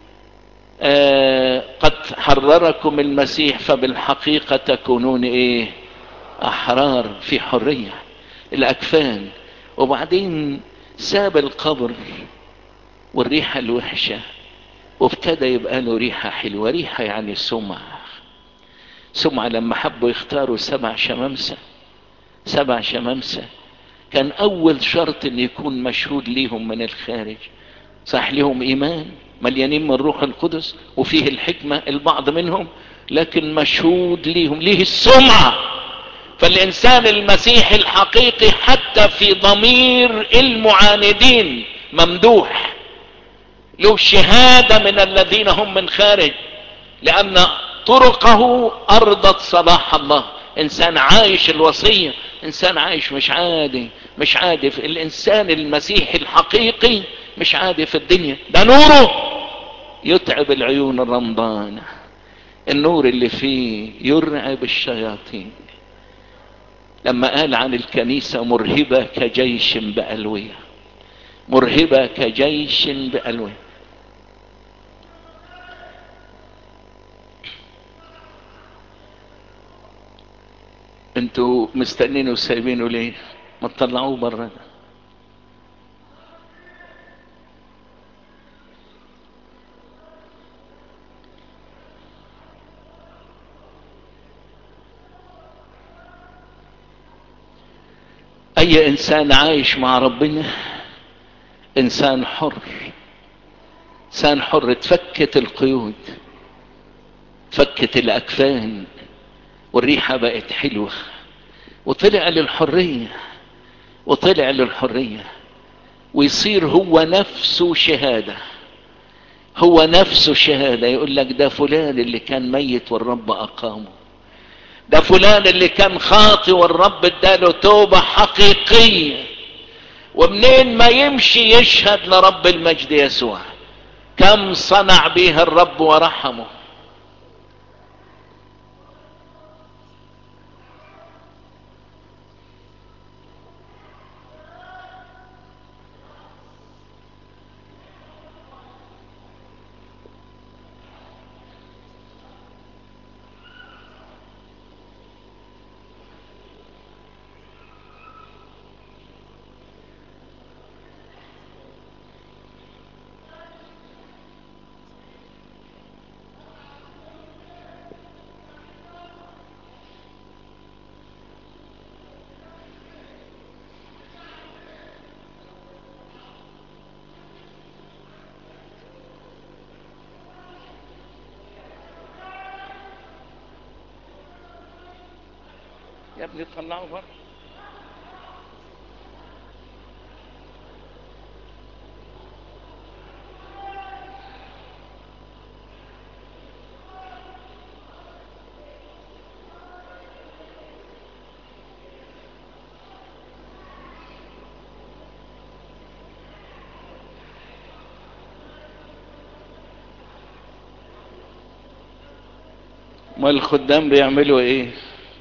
آه قد حرركم المسيح فبالحقيقة تكونون ايه احرار في حرية الاكفان وبعدين ساب القبر والريحة الوحشة وابتدى يبقى له ريحة حلوة ريحة يعني سمعة سمعة لما حبوا يختاروا سبع شمامسة سبع شمامسة كان اول شرط ان يكون مشهود ليهم من الخارج صح لهم ايمان مليانين من روح القدس وفيه الحكمة البعض منهم لكن مشهود ليهم ليه السمعة فالانسان المسيحي الحقيقي حتى في ضمير المعاندين ممدوح له شهادة من الذين هم من خارج لان طرقه ارضت صلاح الله انسان عايش الوصية انسان عايش مش عادي مش عادي في الانسان المسيحي الحقيقي مش عادي في الدنيا ده نوره يتعب العيون الرمضانة النور اللي فيه يرعب الشياطين لما قال عن الكنيسة مرهبة كجيش بألوية مرهبة كجيش بألوية انتوا مستنين وسايبينه ليه ما تطلعوه بره ده اي انسان عايش مع ربنا انسان حر انسان حر تفكت القيود تفكت الاكفان والريحة بقت حلوة وطلع للحرية وطلع للحرية ويصير هو نفسه شهادة هو نفسه شهادة يقول لك ده فلان اللي كان ميت والرب أقامه ده فلان اللي كان خاطي والرب اداله توبة حقيقية ومنين ما يمشي يشهد لرب المجد يسوع كم صنع به الرب ورحمه يا ابني طلعوا بره ما الخدام بيعملوا ايه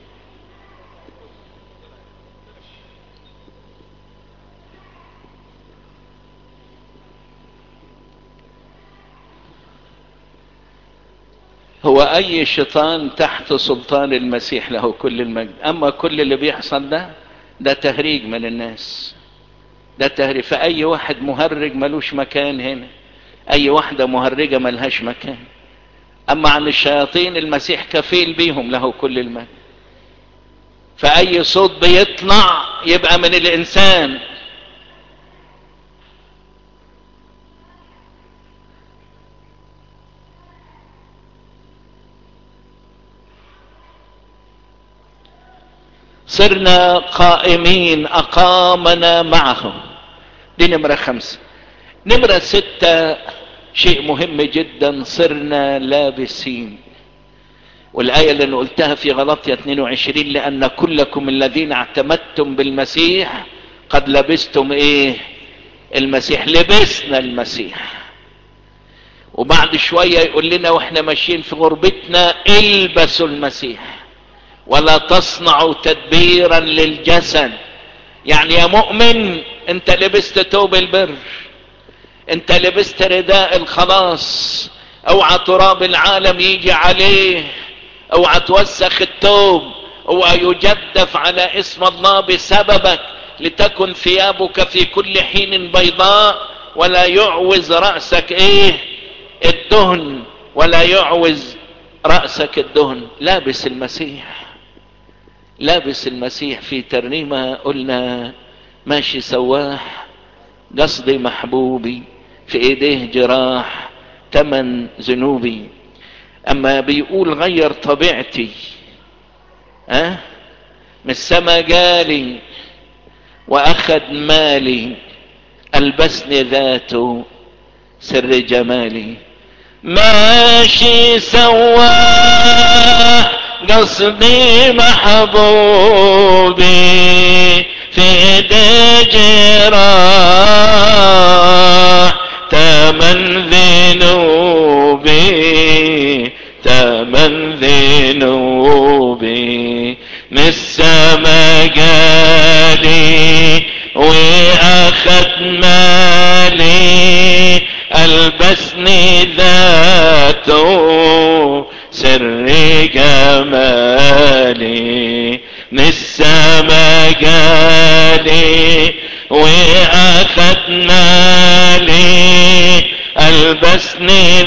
هو اي شيطان تحت سلطان المسيح له كل المجد اما كل اللي بيحصل ده ده تهريج من الناس ده تهريج فاي واحد مهرج ملوش مكان هنا اي واحدة مهرجة ملهاش مكان اما عن الشياطين المسيح كفيل بيهم له كل المجد فاي صوت بيطلع يبقى من الانسان صرنا قائمين اقامنا معه دي نمرة خمسة نمرة ستة شيء مهم جدا صرنا لابسين والآية اللي أنا قلتها في غلطية 22 لأن كلكم الذين اعتمدتم بالمسيح قد لبستم ايه المسيح لبسنا المسيح وبعد شوية يقول لنا واحنا ماشيين في غربتنا البسوا المسيح ولا تصنعوا تدبيرا للجسد يعني يا مؤمن انت لبست توب البر انت لبست رداء الخلاص اوعى تراب العالم يجي عليه اوعى توسخ التوب اوعى يجدف على اسم الله بسببك لتكن ثيابك في كل حين بيضاء ولا يعوز رأسك ايه الدهن ولا يعوز رأسك الدهن لابس المسيح لابس المسيح في ترنيمة قلنا ماشي سواح قصدي محبوبي في ايديه جراح تمن ذنوبي اما بيقول غير طبيعتي ها أه؟ من السما جالي واخد مالي البسني ذاته سر جمالي ماشي سواح قصدي محبوبي في ايدي جراح تمن ذنوبي تمن ذنوبي من السما جالي واخد مالي البسني ذاته سر جمالي من السما جالي لي واخدنا لي البسني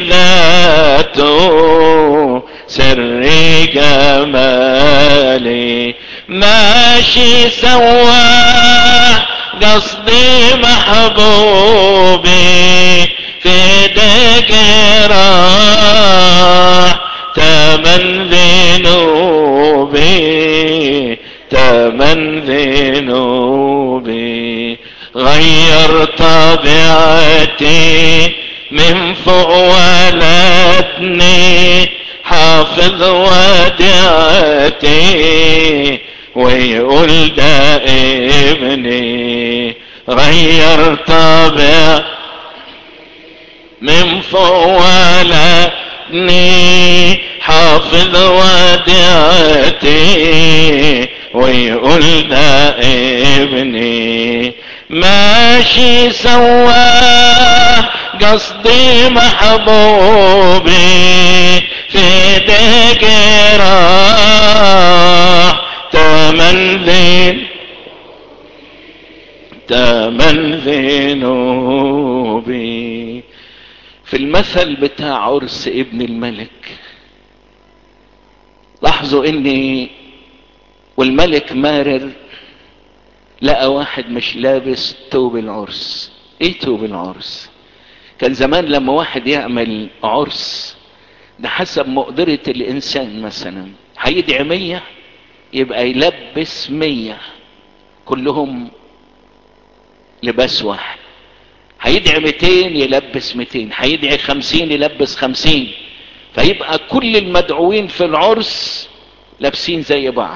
ذاته سر جمالي ماشي سوا قصدي محبوبي في دقراح تمن ذنوبي تمن ذنوبي غير طبيعتي من فوق ولدني حافظ وديعتي ويقول ده ابني غير طبيعتي من فوق ولدني حافظ وديعتي ويقول ده ابني ماشي سوا قصدي محبوبي في دقراح تمن ذين تمن ذنوبي في المثل بتاع عرس ابن الملك لاحظوا اني والملك مارر لقى واحد مش لابس توب العرس ايه توب العرس كان زمان لما واحد يعمل عرس ده حسب مقدرة الانسان مثلا هيدعي مية يبقى يلبس مية كلهم لباس واحد هيدعي 200 يلبس 200 هيدعي 50 يلبس 50 فيبقى كل المدعوين في العرس لابسين زي بعض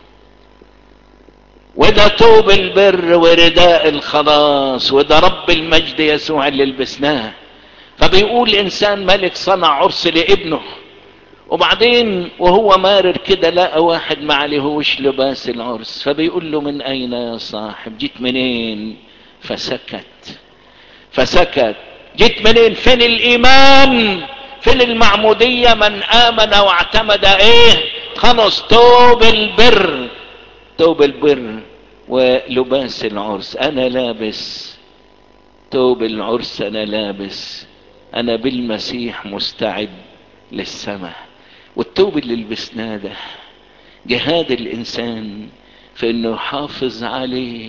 وده توب البر ورداء الخلاص وده رب المجد يسوع اللي لبسناه فبيقول انسان ملك صنع عرس لابنه وبعدين وهو مارر كده لقى واحد ما عليهوش لباس العرس فبيقول له من اين يا صاحب جيت منين فسكت فسكت جيت منين فين الايمان فين المعمودية من امن واعتمد ايه خلص توب البر توب البر ولباس العرس انا لابس توب العرس انا لابس انا بالمسيح مستعد للسماء والتوب اللي لبسناه ده جهاد الانسان في انه يحافظ عليه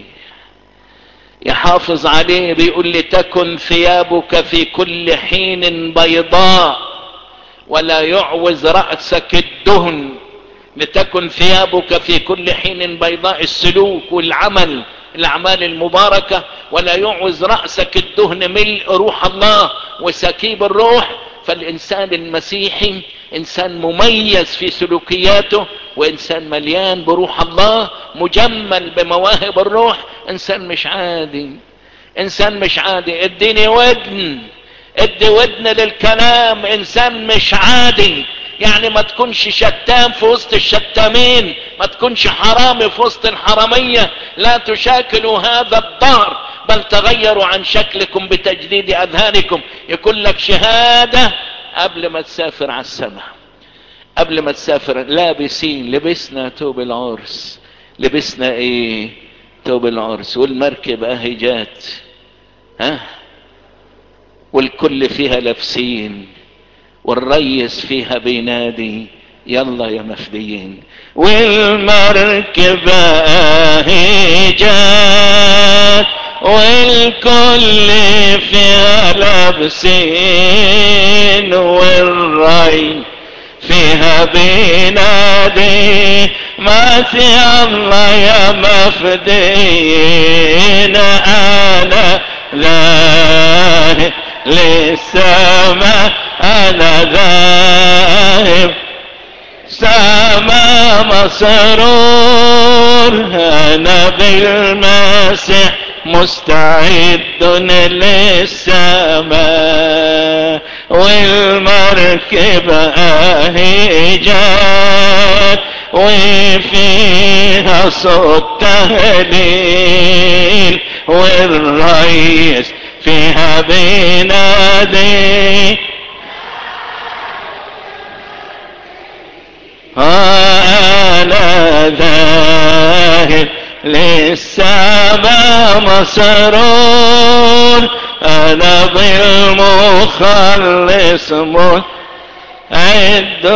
يحافظ عليه بيقول لتكن ثيابك في كل حين بيضاء ولا يعوز رأسك الدهن لتكن ثيابك في كل حين بيضاء السلوك والعمل الاعمال المباركة ولا يعوز رأسك الدهن ملء روح الله وسكيب الروح فالانسان المسيحي انسان مميز في سلوكياته وانسان مليان بروح الله مجمل بمواهب الروح انسان مش عادي انسان مش عادي اديني ودن ادي ودن للكلام انسان مش عادي يعني ما تكونش شتام في وسط الشتامين ما تكونش حرامي في وسط الحرامية لا تشاكلوا هذا الدهر بل تغيروا عن شكلكم بتجديد اذهانكم يكون لك شهادة قبل ما تسافر على السماء قبل ما تسافر لابسين لبسنا توب العرس لبسنا ايه توب العرس والمركب اهي جات ها والكل فيها لابسين والريس فيها بينادي يلا يا مفديين والمركب اهي جات والكل فيها لابسين والري فيها بينادي ما في الله يا مفدين انا ذاهب للسماء انا ذاهب سما مسرور انا بالمسيح مستعد للسماء والمركب اهي جات وفيها صوت تهليل والريس فيها بينادي انا ذاهب للسماء مسرور انا بالمخلص عد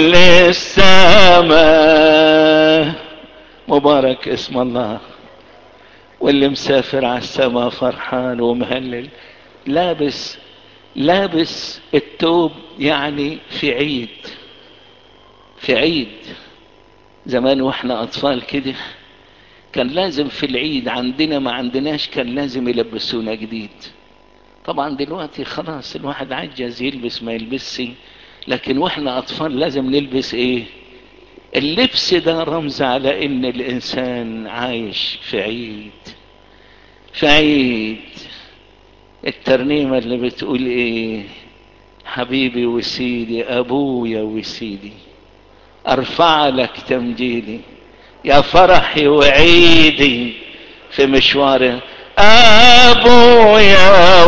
للسماء مبارك اسم الله واللي مسافر على السماء فرحان ومهلل لابس لابس التوب يعني في عيد في عيد زمان واحنا اطفال كده كان لازم في العيد عندنا ما عندناش كان لازم يلبسونا جديد طبعا دلوقتي خلاص الواحد عجز يلبس ما يلبسش لكن واحنا اطفال لازم نلبس ايه اللبس ده رمز على ان الانسان عايش في عيد في عيد الترنيمة اللي بتقول ايه حبيبي وسيدي ابويا وسيدي ارفع لك تمجيدي يا فرحي وعيدي في مشواري ابويا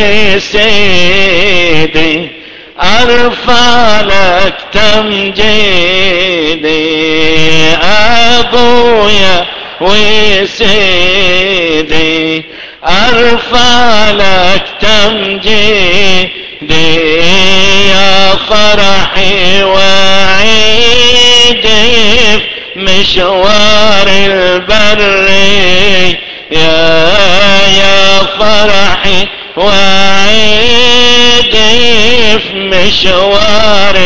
وسيدي ارفع لك تمجيدي ابويا وسيدي ارفع لك تمجيدي يا فرحي وعيدي مشوار البر يا يا فرحي وعيدي في مشوار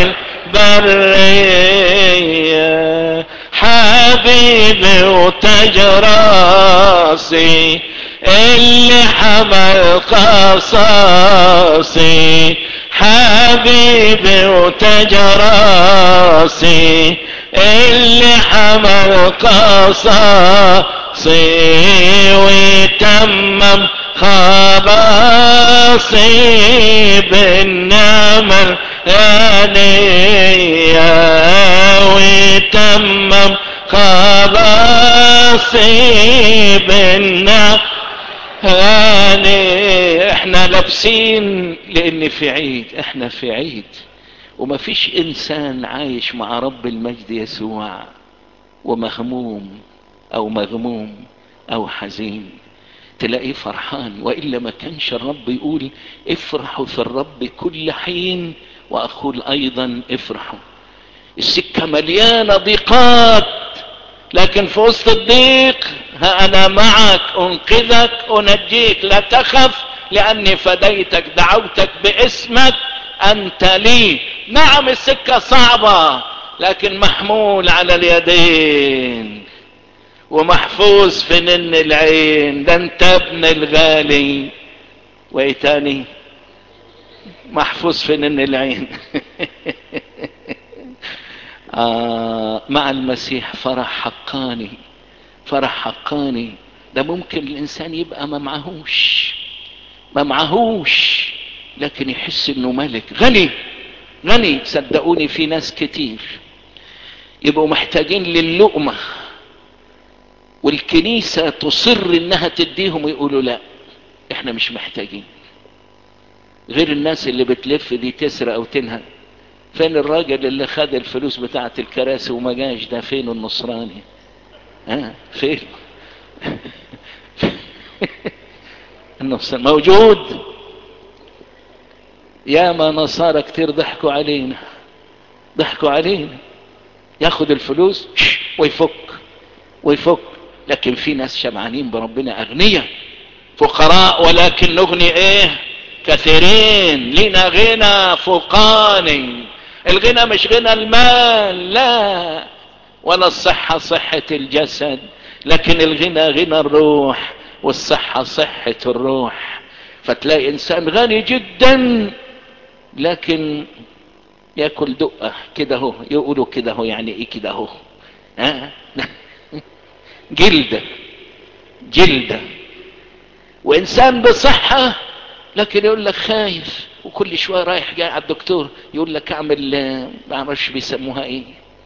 البرية حبيبي وتاج راسي اللي حمل قصاصي حبيبي وتاج راسي اللي حمل قصاصي وتمم خلاصي بالنعم الغنية وتمم خلاصي بالنعم يعني احنا لابسين لان في عيد احنا في عيد وما فيش انسان عايش مع رب المجد يسوع ومهموم او مغموم او حزين تلاقيه فرحان وإلا ما كانش الرب يقول افرحوا في الرب كل حين وأقول أيضا افرحوا السكة مليانة ضيقات لكن في وسط الضيق ها أنا معك أنقذك أنجيك لا تخف لأني فديتك دعوتك باسمك أنت لي نعم السكة صعبة لكن محمول على اليدين ومحفوظ في نن العين ده انت ابن الغالي وايه تاني محفوظ في نن العين آه مع المسيح فرح حقاني فرح حقاني ده ممكن الانسان يبقى ما معهوش ما معهوش لكن يحس انه ملك غني غني صدقوني في ناس كتير يبقوا محتاجين للقمه والكنيسة تصر انها تديهم ويقولوا لا احنا مش محتاجين غير الناس اللي بتلف دي تسرق او تنهب فين الراجل اللي خد الفلوس بتاعة الكراسي وما جاش ده فين النصراني ها فين النصراني موجود يا ما نصارى كتير ضحكوا علينا ضحكوا علينا ياخد الفلوس ويفك ويفك لكن في ناس شبعانين بربنا اغنياء فقراء ولكن نغني ايه كثيرين لنا غنى فوقاني الغنى مش غنى المال لا ولا الصحة صحة الجسد لكن الغنى غنى الروح والصحة صحة الروح فتلاقي انسان غني جدا لكن ياكل دقة كده هو يقولوا كده هو يعني ايه كده هو ها جلدة جلدة وانسان بصحة لكن يقول لك خايف وكل شوية رايح جاي على الدكتور يقول لك اعمل ما اعرفش بيسموها ايه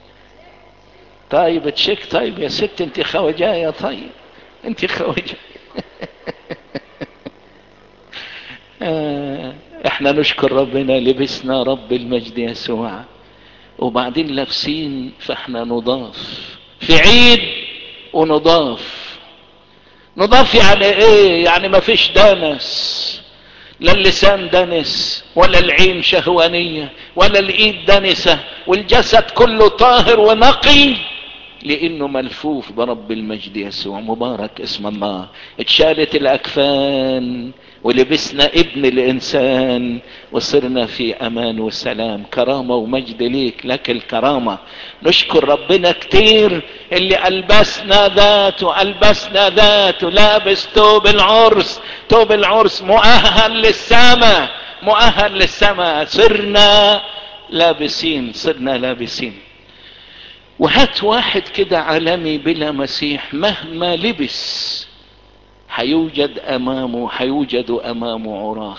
طيب تشيك طيب يا ست انت خواجاية طيب انت خواجاية احنا نشكر ربنا لبسنا رب المجد يسوع وبعدين لابسين فاحنا نضاف في عيد ونضاف نضاف يعني ايه يعني ما فيش دنس لا اللسان دنس ولا العين شهوانية ولا الايد دنسة والجسد كله طاهر ونقي لانه ملفوف برب المجد يسوع مبارك اسم الله اتشالت الاكفان ولبسنا ابن الانسان وصرنا في امان وسلام كرامة ومجد ليك لك الكرامة نشكر ربنا كتير اللي البسنا ذاته البسنا ذاته لابس توب العرس توب العرس مؤهل للسماء مؤهل للسماء صرنا لابسين صرنا لابسين وهات واحد كده عالمي بلا مسيح مهما لبس هيوجد امامه هيوجد امامه عراه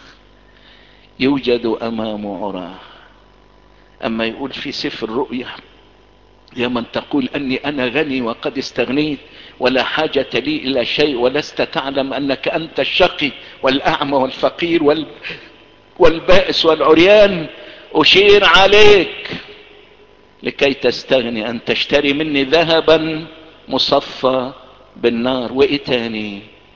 يوجد امامه عراه اما يقول في سفر الرؤيا يا من تقول اني انا غني وقد استغنيت ولا حاجة لي الى شيء ولست تعلم انك انت الشقي والاعمى والفقير وال... والبائس والعريان اشير عليك لكي تستغني ان تشتري مني ذهبا مصفى بالنار وايه تاني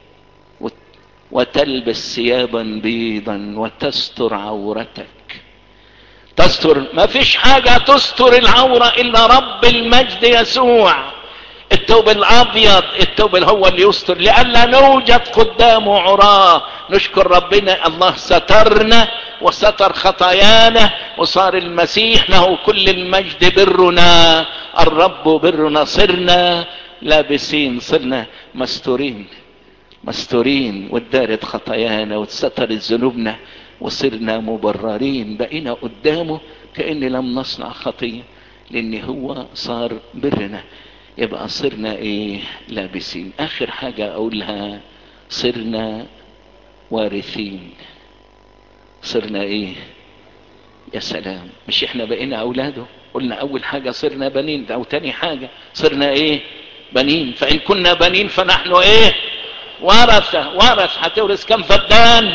وتلبس ثيابا بيضا وتستر عورتك تستر ما فيش حاجة تستر العورة الا رب المجد يسوع التوب الابيض التوب هو اللي يستر لئلا نوجد قدامه عراه نشكر ربنا الله سترنا وستر خطايانا وصار المسيح له كل المجد برنا الرب برنا صرنا لابسين صرنا مستورين مستورين واتدارت خطايانا واتسترت ذنوبنا وصرنا مبررين بقينا قدامه كأن لم نصنع خطية لان هو صار برنا يبقى صرنا ايه لابسين اخر حاجة اقولها صرنا وارثين صرنا ايه يا سلام مش احنا بقينا اولاده قلنا اول حاجة صرنا بنين او تاني حاجة صرنا ايه بنين فان كنا بنين فنحن ايه ورثة ورث هتورث كم فدان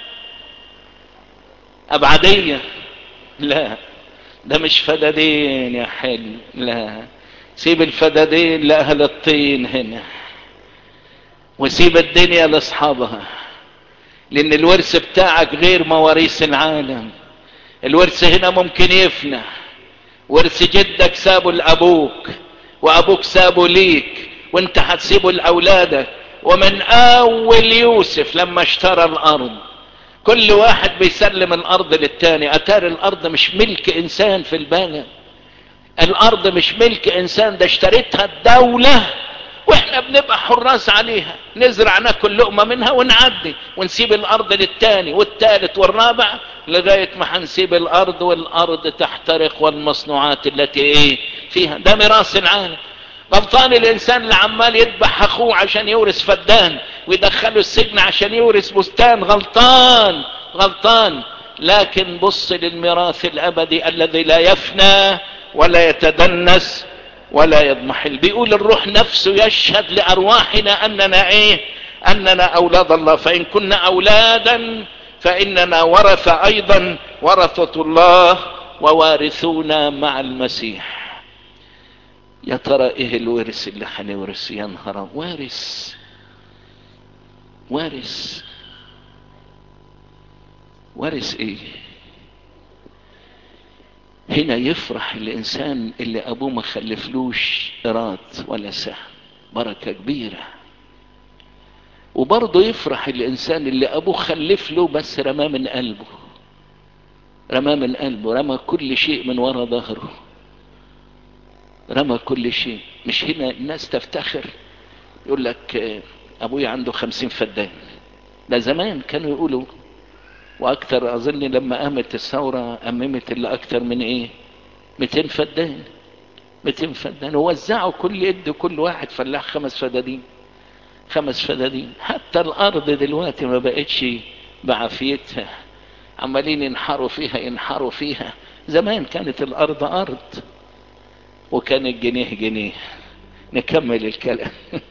ابعدية لا ده مش فدادين يا حلو لا سيب الفدادين لاهل الطين هنا وسيب الدنيا لاصحابها لان الورث بتاعك غير مواريث العالم الورث هنا ممكن يفنى ورث جدك سابه لابوك وابوك سابه ليك وانت هتسيبه لاولادك ومن اول يوسف لما اشترى الارض كل واحد بيسلم الارض للتاني اتار الارض مش ملك انسان في البلد الارض مش ملك انسان ده اشتريتها الدولة واحنا بنبقى حراس عليها نزرع ناكل لقمة منها ونعدي ونسيب الارض للتاني والتالت والرابع لغاية ما هنسيب الارض والارض تحترق والمصنوعات التي ايه فيها ده ميراث العالم غلطان الانسان اللي عمال يذبح اخوه عشان يورث فدان ويدخله السجن عشان يورث بستان غلطان غلطان لكن بص للميراث الابدي الذي لا يفنى ولا يتدنس ولا يضمحل بيقول الروح نفسه يشهد لارواحنا اننا ايه اننا اولاد الله فان كنا اولادا فاننا ورث ايضا ورثة الله ووارثون مع المسيح يا ترى ايه الورث اللي هنورث يا نهار وارث وارث وارث ايه هنا يفرح الانسان اللي ابوه ما خلفلوش ايراد ولا سهم بركة كبيرة وبرضه يفرح الانسان اللي ابوه خلف له بس رماه من قلبه رماه من قلبه رمى كل شيء من ورا ظهره رمى كل شيء مش هنا الناس تفتخر يقول لك ابويا عنده خمسين فدان ده زمان كانوا يقولوا واكثر اظن لما قامت الثورة اممت اللي اكثر من ايه 200 فدان 200 فدان ووزعوا كل يد كل واحد فلاح خمس فدادين خمس فدادين حتى الارض دلوقتي ما بقتش بعافيتها عمالين ينحروا فيها ينحروا فيها زمان كانت الارض ارض وكان الجنيه جنيه نكمل الكلام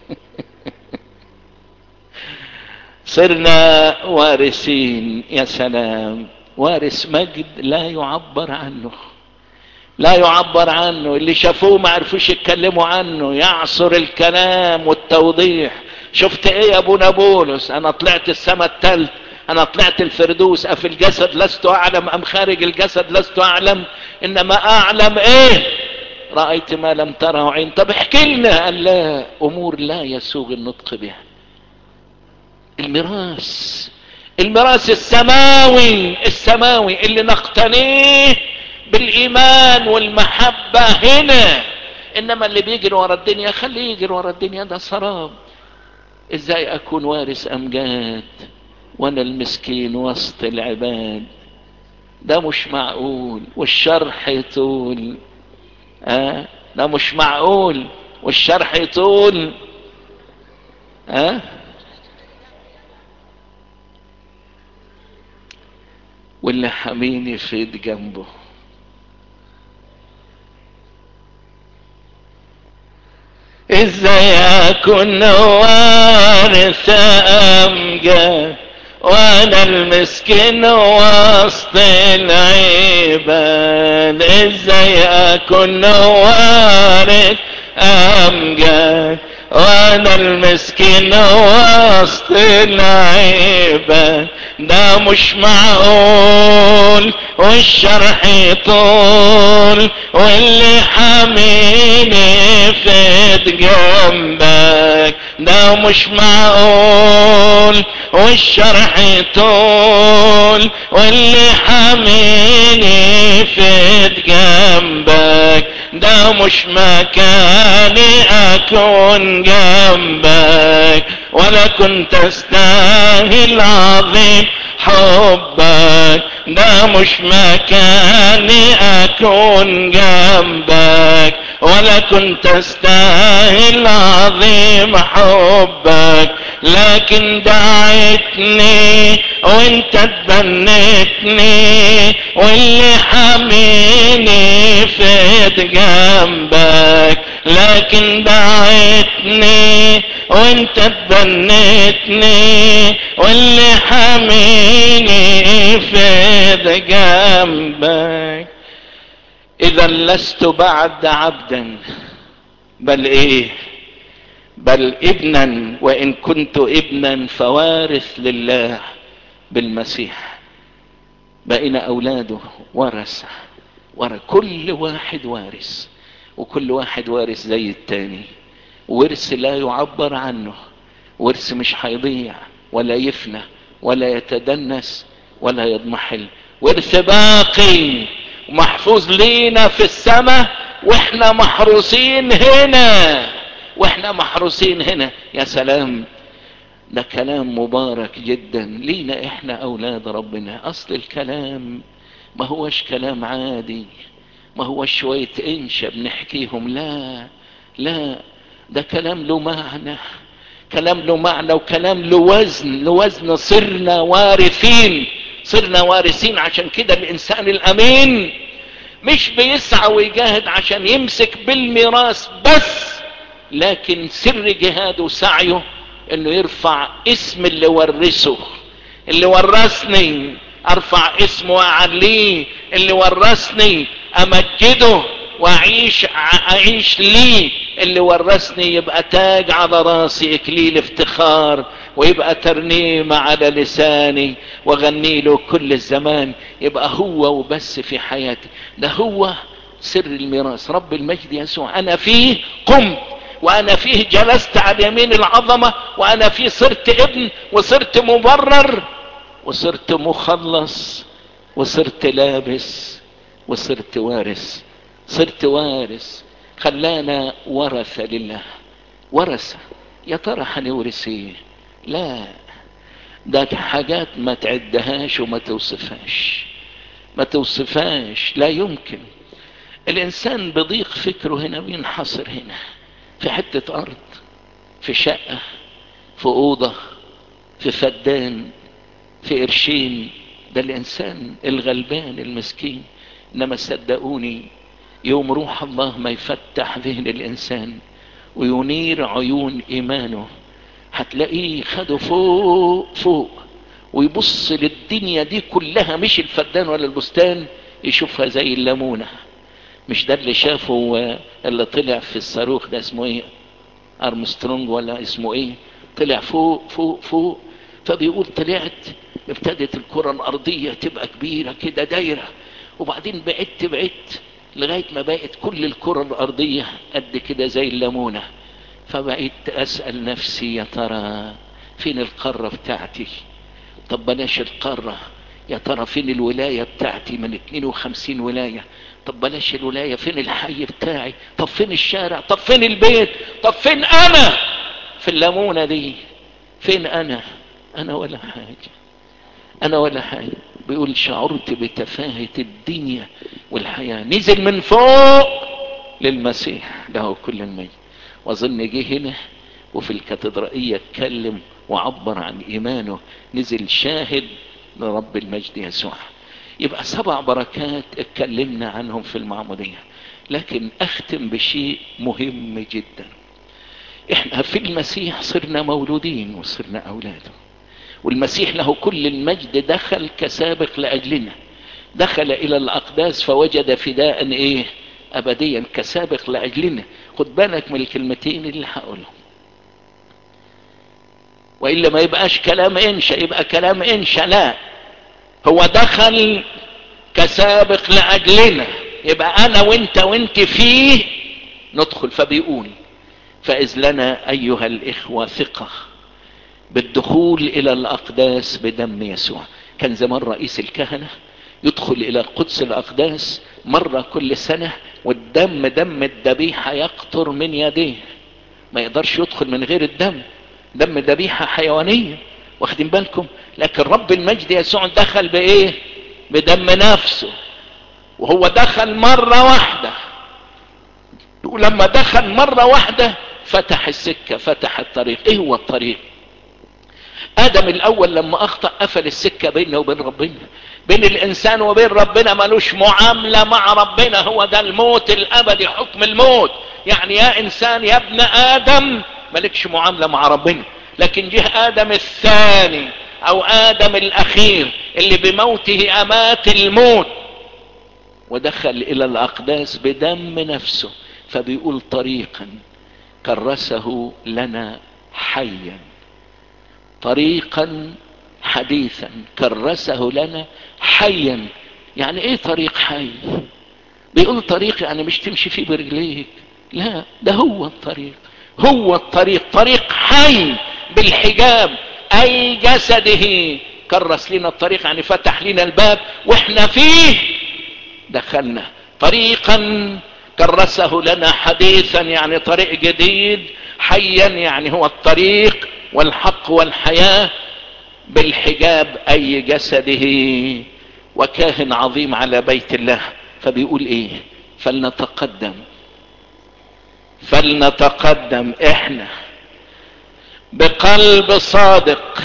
صرنا وارثين يا سلام وارث مجد لا يعبر عنه لا يعبر عنه اللي شافوه ما عرفوش يتكلموا عنه يعصر الكلام والتوضيح شفت ايه يا ابونا بولس انا طلعت السماء التالت انا طلعت الفردوس افي الجسد لست اعلم ام خارج الجسد لست اعلم انما اعلم ايه رأيت ما لم تره عين طب احكي لنا قال لا امور لا يسوغ النطق بها الميراث الميراث السماوي السماوي اللي نقتنيه بالايمان والمحبة هنا انما اللي بيجري ورا الدنيا خليه يجري ورا الدنيا ده سراب ازاي اكون وارث امجاد وانا المسكين وسط العباد ده مش معقول والشرح يطول اه ده مش معقول والشرح يطول اه واللي حميني في ايد جنبه ازاي اكون وارث امجاد وانا المسكين وسط العباد ازاي اكون وارث امجاد وانا المسكين وسط العباد ده مش معقول والشرح طول واللي حميني في جنبك ده مش معقول والشرح طول واللي حميني في جنبك ده مش مكاني اكون جنبك ولا كنت استاهل عظيم حبك ده مش مكاني اكون جنبك ولا كنت استاهل عظيم حبك لكن دعيتني وانت تبنتني واللي حميني في جنبك لكن دعيتني وانت تبنتني واللي حميني في جنبك اذا لست بعد عبدا بل ايه بل ابنا وان كنت ابنا فوارث لله بالمسيح بقينا اولاده ورثة ورا كل واحد وارث وكل واحد وارث زي التاني ورث لا يعبر عنه ورث مش هيضيع ولا يفنى ولا يتدنس ولا يضمحل ورث باقي محفوظ لينا في السماء واحنا محروسين هنا واحنا محروسين هنا يا سلام ده كلام مبارك جدا لينا احنا اولاد ربنا اصل الكلام ما هوش كلام عادي ما هوش شوية انشا بنحكيهم لا لا ده كلام له معنى كلام له معنى وكلام له وزن له وزن صرنا وارثين صرنا وارثين عشان كده الانسان الامين مش بيسعى ويجاهد عشان يمسك بالميراث بس لكن سر جهاده وسعيه انه يرفع اسم اللي ورثه اللي ورثني ارفع اسمه واعليه اللي ورثني امجده واعيش اعيش ليه اللي ورثني يبقى تاج على راسي اكليل افتخار ويبقى ترنيمة على لساني وغني له كل الزمان يبقى هو وبس في حياتي ده هو سر الميراث رب المجد يسوع انا فيه قمت وانا فيه جلست على يمين العظمة وانا فيه صرت ابن وصرت مبرر وصرت مخلص وصرت لابس وصرت وارث صرت وارث خلانا ورثة لله ورثة يا ترى هنورث ايه لا ده حاجات ما تعدهاش وما توصفهاش ما توصفهاش لا يمكن الانسان بضيق فكره هنا بينحصر هنا في حتة ارض في شقة في اوضة في فدان في قرشين ده الانسان الغلبان المسكين انما صدقوني يوم روح الله ما يفتح ذهن الانسان وينير عيون ايمانه هتلاقيه خده فوق فوق ويبص للدنيا دي كلها مش الفدان ولا البستان يشوفها زي الليمونة مش ده اللي شافه اللي طلع في الصاروخ ده اسمه ايه ارمسترونج ولا اسمه ايه طلع فوق فوق فوق فبيقول طلعت ابتدت الكرة الارضية تبقى كبيرة كده دايرة وبعدين بعدت بعدت لغاية ما بقت كل الكرة الارضية قد كده زي الليمونة فبقيت اسأل نفسي يا ترى فين القارة بتاعتي طب بلاش القارة يا ترى فين الولاية بتاعتي من 52 ولاية طب بلاش الولاية فين الحي بتاعي طب فين الشارع طب فين البيت طب فين انا في الليمونة دي فين انا انا ولا حاجة انا ولا حاجة بيقول شعرت بتفاهة الدنيا والحياة نزل من فوق للمسيح له كل المجد واظن جه هنا وفي الكاتدرائية اتكلم وعبر عن ايمانه نزل شاهد لرب المجد يسوع يبقى سبع بركات اتكلمنا عنهم في المعمودية لكن اختم بشيء مهم جدا احنا في المسيح صرنا مولودين وصرنا اولاده والمسيح له كل المجد دخل كسابق لاجلنا دخل الى الاقداس فوجد فداء ايه ابديا كسابق لاجلنا خد بالك من الكلمتين اللي هقولهم والا ما يبقاش كلام انشا يبقى كلام انشا لا هو دخل كسابق لاجلنا يبقى انا وانت وانت فيه ندخل فبيقول فاذ لنا ايها الاخوة ثقة بالدخول الى الاقداس بدم يسوع كان زمان رئيس الكهنة يدخل الى قدس الاقداس مرة كل سنة والدم دم الذبيحة يقطر من يديه ما يقدرش يدخل من غير الدم دم ذبيحة حيوانية واخدين بالكم لكن رب المجد يسوع دخل بايه بدم نفسه وهو دخل مرة واحدة ولما دخل مرة واحدة فتح السكة فتح الطريق ايه هو الطريق ادم الاول لما اخطأ قفل السكة بينه وبين ربنا بين الانسان وبين ربنا ملوش معاملة مع ربنا هو ده الموت الابدي حكم الموت يعني يا انسان يا ابن ادم ملكش معاملة مع ربنا لكن جه ادم الثاني او ادم الاخير اللي بموته امات الموت ودخل الى الاقداس بدم نفسه فبيقول طريقا كرسه لنا حيا طريقا حديثا كرسه لنا حيا يعني ايه طريق حي بيقول طريق يعني مش تمشي فيه برجليك لا ده هو الطريق هو الطريق طريق حي بالحجاب اي جسده كرس لنا الطريق يعني فتح لنا الباب واحنا فيه دخلنا طريقا كرسه لنا حديثا يعني طريق جديد حيا يعني هو الطريق والحق والحياة بالحجاب اي جسده وكاهن عظيم على بيت الله فبيقول ايه فلنتقدم فلنتقدم احنا بقلب صادق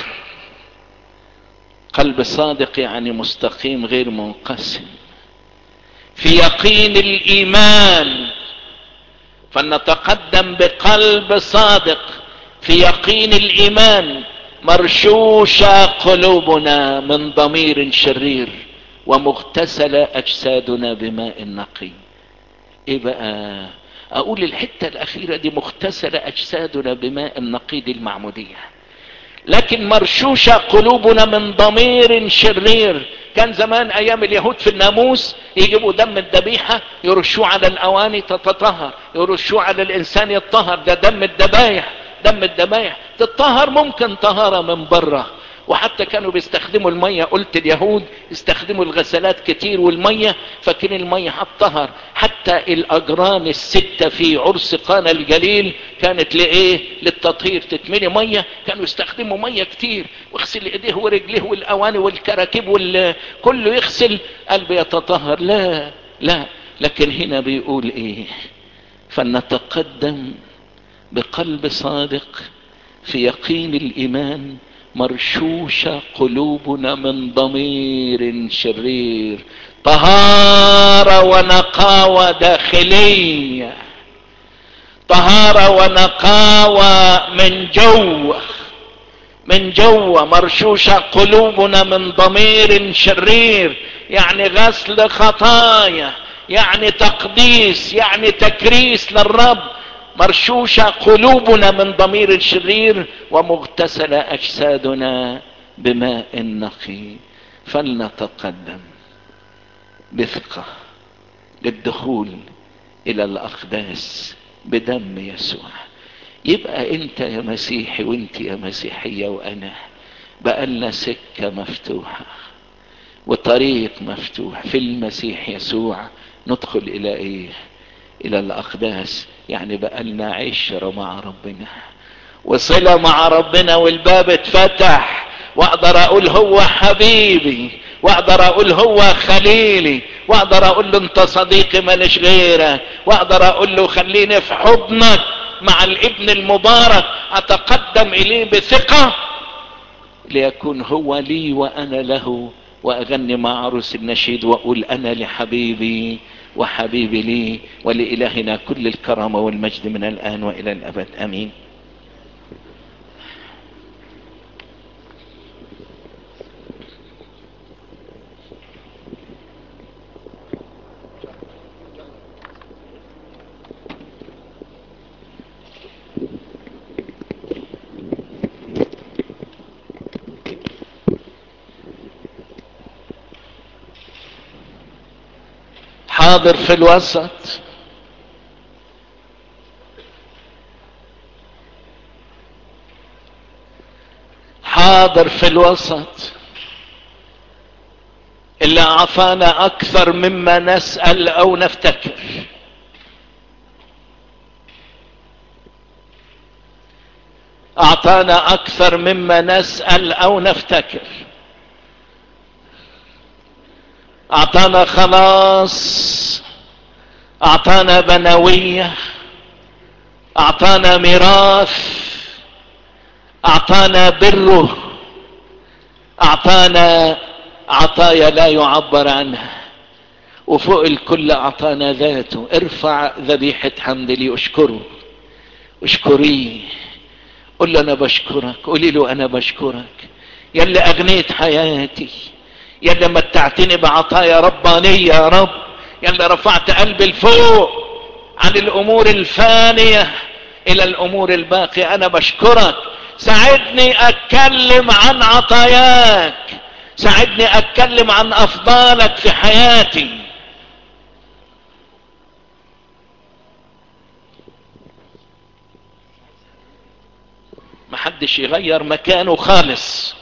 قلب صادق يعني مستقيم غير منقسم في يقين الايمان فلنتقدم بقلب صادق في يقين الايمان مرشوشة قلوبنا من ضمير شرير ومغتسلة اجسادنا بماء نقي ايه بقى اقول الحتة الاخيرة دي مغتسلة اجسادنا بماء نقي دي المعمودية لكن مرشوشة قلوبنا من ضمير شرير كان زمان ايام اليهود في الناموس يجيبوا دم الذبيحة يرشوه على الاواني تتطهر يرشوه على الانسان يتطهر ده دم الذبايح دم الذبايح تتطهر ممكن طهارة من بره وحتى كانوا بيستخدموا المية قلت اليهود يستخدموا الغسلات كتير والمية فكان المية هتطهر حتى الاجران الستة في عرس قانا الجليل كانت لايه للتطهير تتملي مية كانوا يستخدموا مية كتير ويغسل ايديه ورجليه والاواني والكراكيب وكله يغسل قلبه يتطهر لا لا لكن هنا بيقول ايه فلنتقدم بقلب صادق في يقين الايمان مرشوشة قلوبنا من ضمير شرير طهارة ونقاوة داخلية طهارة ونقاوة من جوه من جوه مرشوشة قلوبنا من ضمير شرير يعني غسل خطايا يعني تقديس يعني تكريس للرب مرشوشة قلوبنا من ضمير الشرير ومغتسلة اجسادنا بماء نقي فلنتقدم بثقة للدخول الى الاقداس بدم يسوع يبقى انت يا مسيحي وانت يا مسيحية وانا بقالنا سكة مفتوحة وطريق مفتوح في المسيح يسوع ندخل الى ايه الى الاقداس يعني بقالنا عشرة مع ربنا وصلة مع ربنا والباب اتفتح واقدر اقول هو حبيبي واقدر اقول هو خليلي واقدر اقول له انت صديقي مالش غيرك واقدر اقول له خليني في حضنك مع الابن المبارك اتقدم اليه بثقة ليكون هو لي وانا له واغني مع عروس النشيد واقول انا لحبيبي وحبيبي لي ولالهنا كل الكرامة والمجد من الان والى الابد امين حاضر في الوسط حاضر في الوسط اللي اعطانا اكثر مما نسأل او نفتكر اعطانا اكثر مما نسأل او نفتكر اعطانا خلاص اعطانا بنوية اعطانا ميراث اعطانا بره اعطانا عطايا لا يعبر عنها وفوق الكل اعطانا ذاته ارفع ذبيحة حمد لي اشكره اشكريه قل له انا بشكرك قولي له انا بشكرك يلي اغنيت حياتي يلي متعتني بعطايا ربانية يا رب يلي رفعت قلبي لفوق عن الامور الفانية الى الامور الباقية انا بشكرك ساعدني اتكلم عن عطاياك ساعدني اتكلم عن افضالك في حياتي محدش يغير مكانه خالص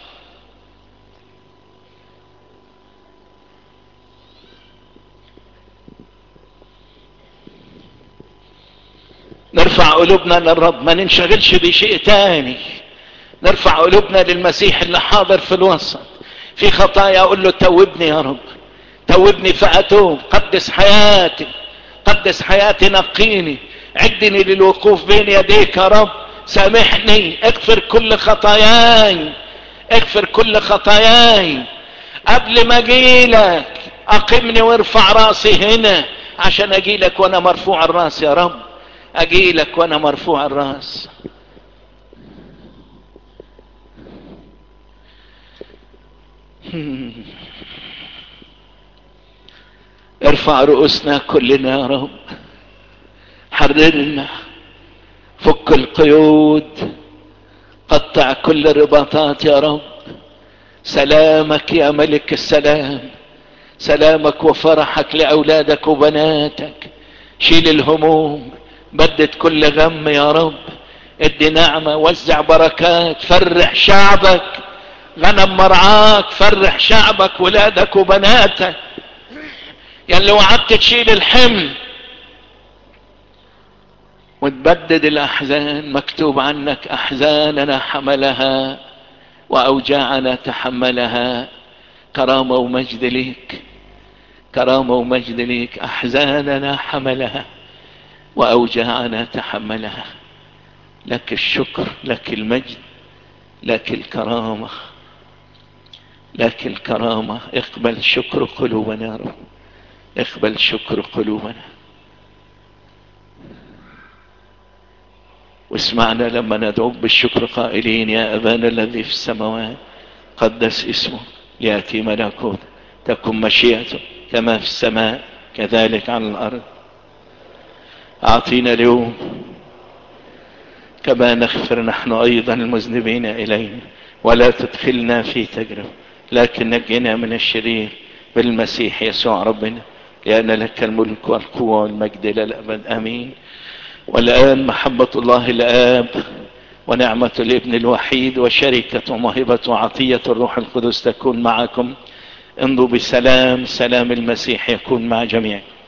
نرفع قلوبنا للرب ما ننشغلش بشيء تاني نرفع قلوبنا للمسيح اللي حاضر في الوسط في خطايا اقول له توبني يا رب توبني فاتوب قدس حياتي قدس حياتي نقيني عدني للوقوف بين يديك يا رب سامحني اغفر كل خطاياي اغفر كل خطاياي قبل ما اجيلك اقمني وارفع راسي هنا عشان اجيلك وانا مرفوع الراس يا رب اجيلك وانا مرفوع الراس ارفع رؤوسنا كلنا يا رب حررنا فك القيود قطع كل الرباطات يا رب سلامك يا ملك السلام سلامك وفرحك لاولادك وبناتك شيل الهموم بدد كل غم يا رب ادي نعمة وزع بركات فرح شعبك غنم مرعاك فرح شعبك ولادك وبناتك يلي وعدت تشيل الحمل وتبدد الاحزان مكتوب عنك احزاننا حملها واوجاعنا تحملها كرامة ومجد ليك كرامة ومجد ليك احزاننا حملها واوجاعنا تحملها لك الشكر لك المجد لك الكرامة لك الكرامة اقبل شكر قلوبنا يا رب اقبل شكر قلوبنا واسمعنا لما ندعوك بالشكر قائلين يا أبانا الذي في السماوات قدس اسمه يأتي ملكوت تكن مشيئته كما في السماء كذلك على الأرض أعطينا اليوم كما نغفر نحن أيضا المذنبين إلينا ولا تدخلنا في تجربة لكن نجنا من الشرير بالمسيح يسوع ربنا لأن لك الملك والقوة والمجد إلى الأبد آمين والآن محبة الله الآب ونعمة الابن الوحيد وشركة وموهبة وعطية الروح القدس تكون معكم امضوا بسلام سلام المسيح يكون مع جميعكم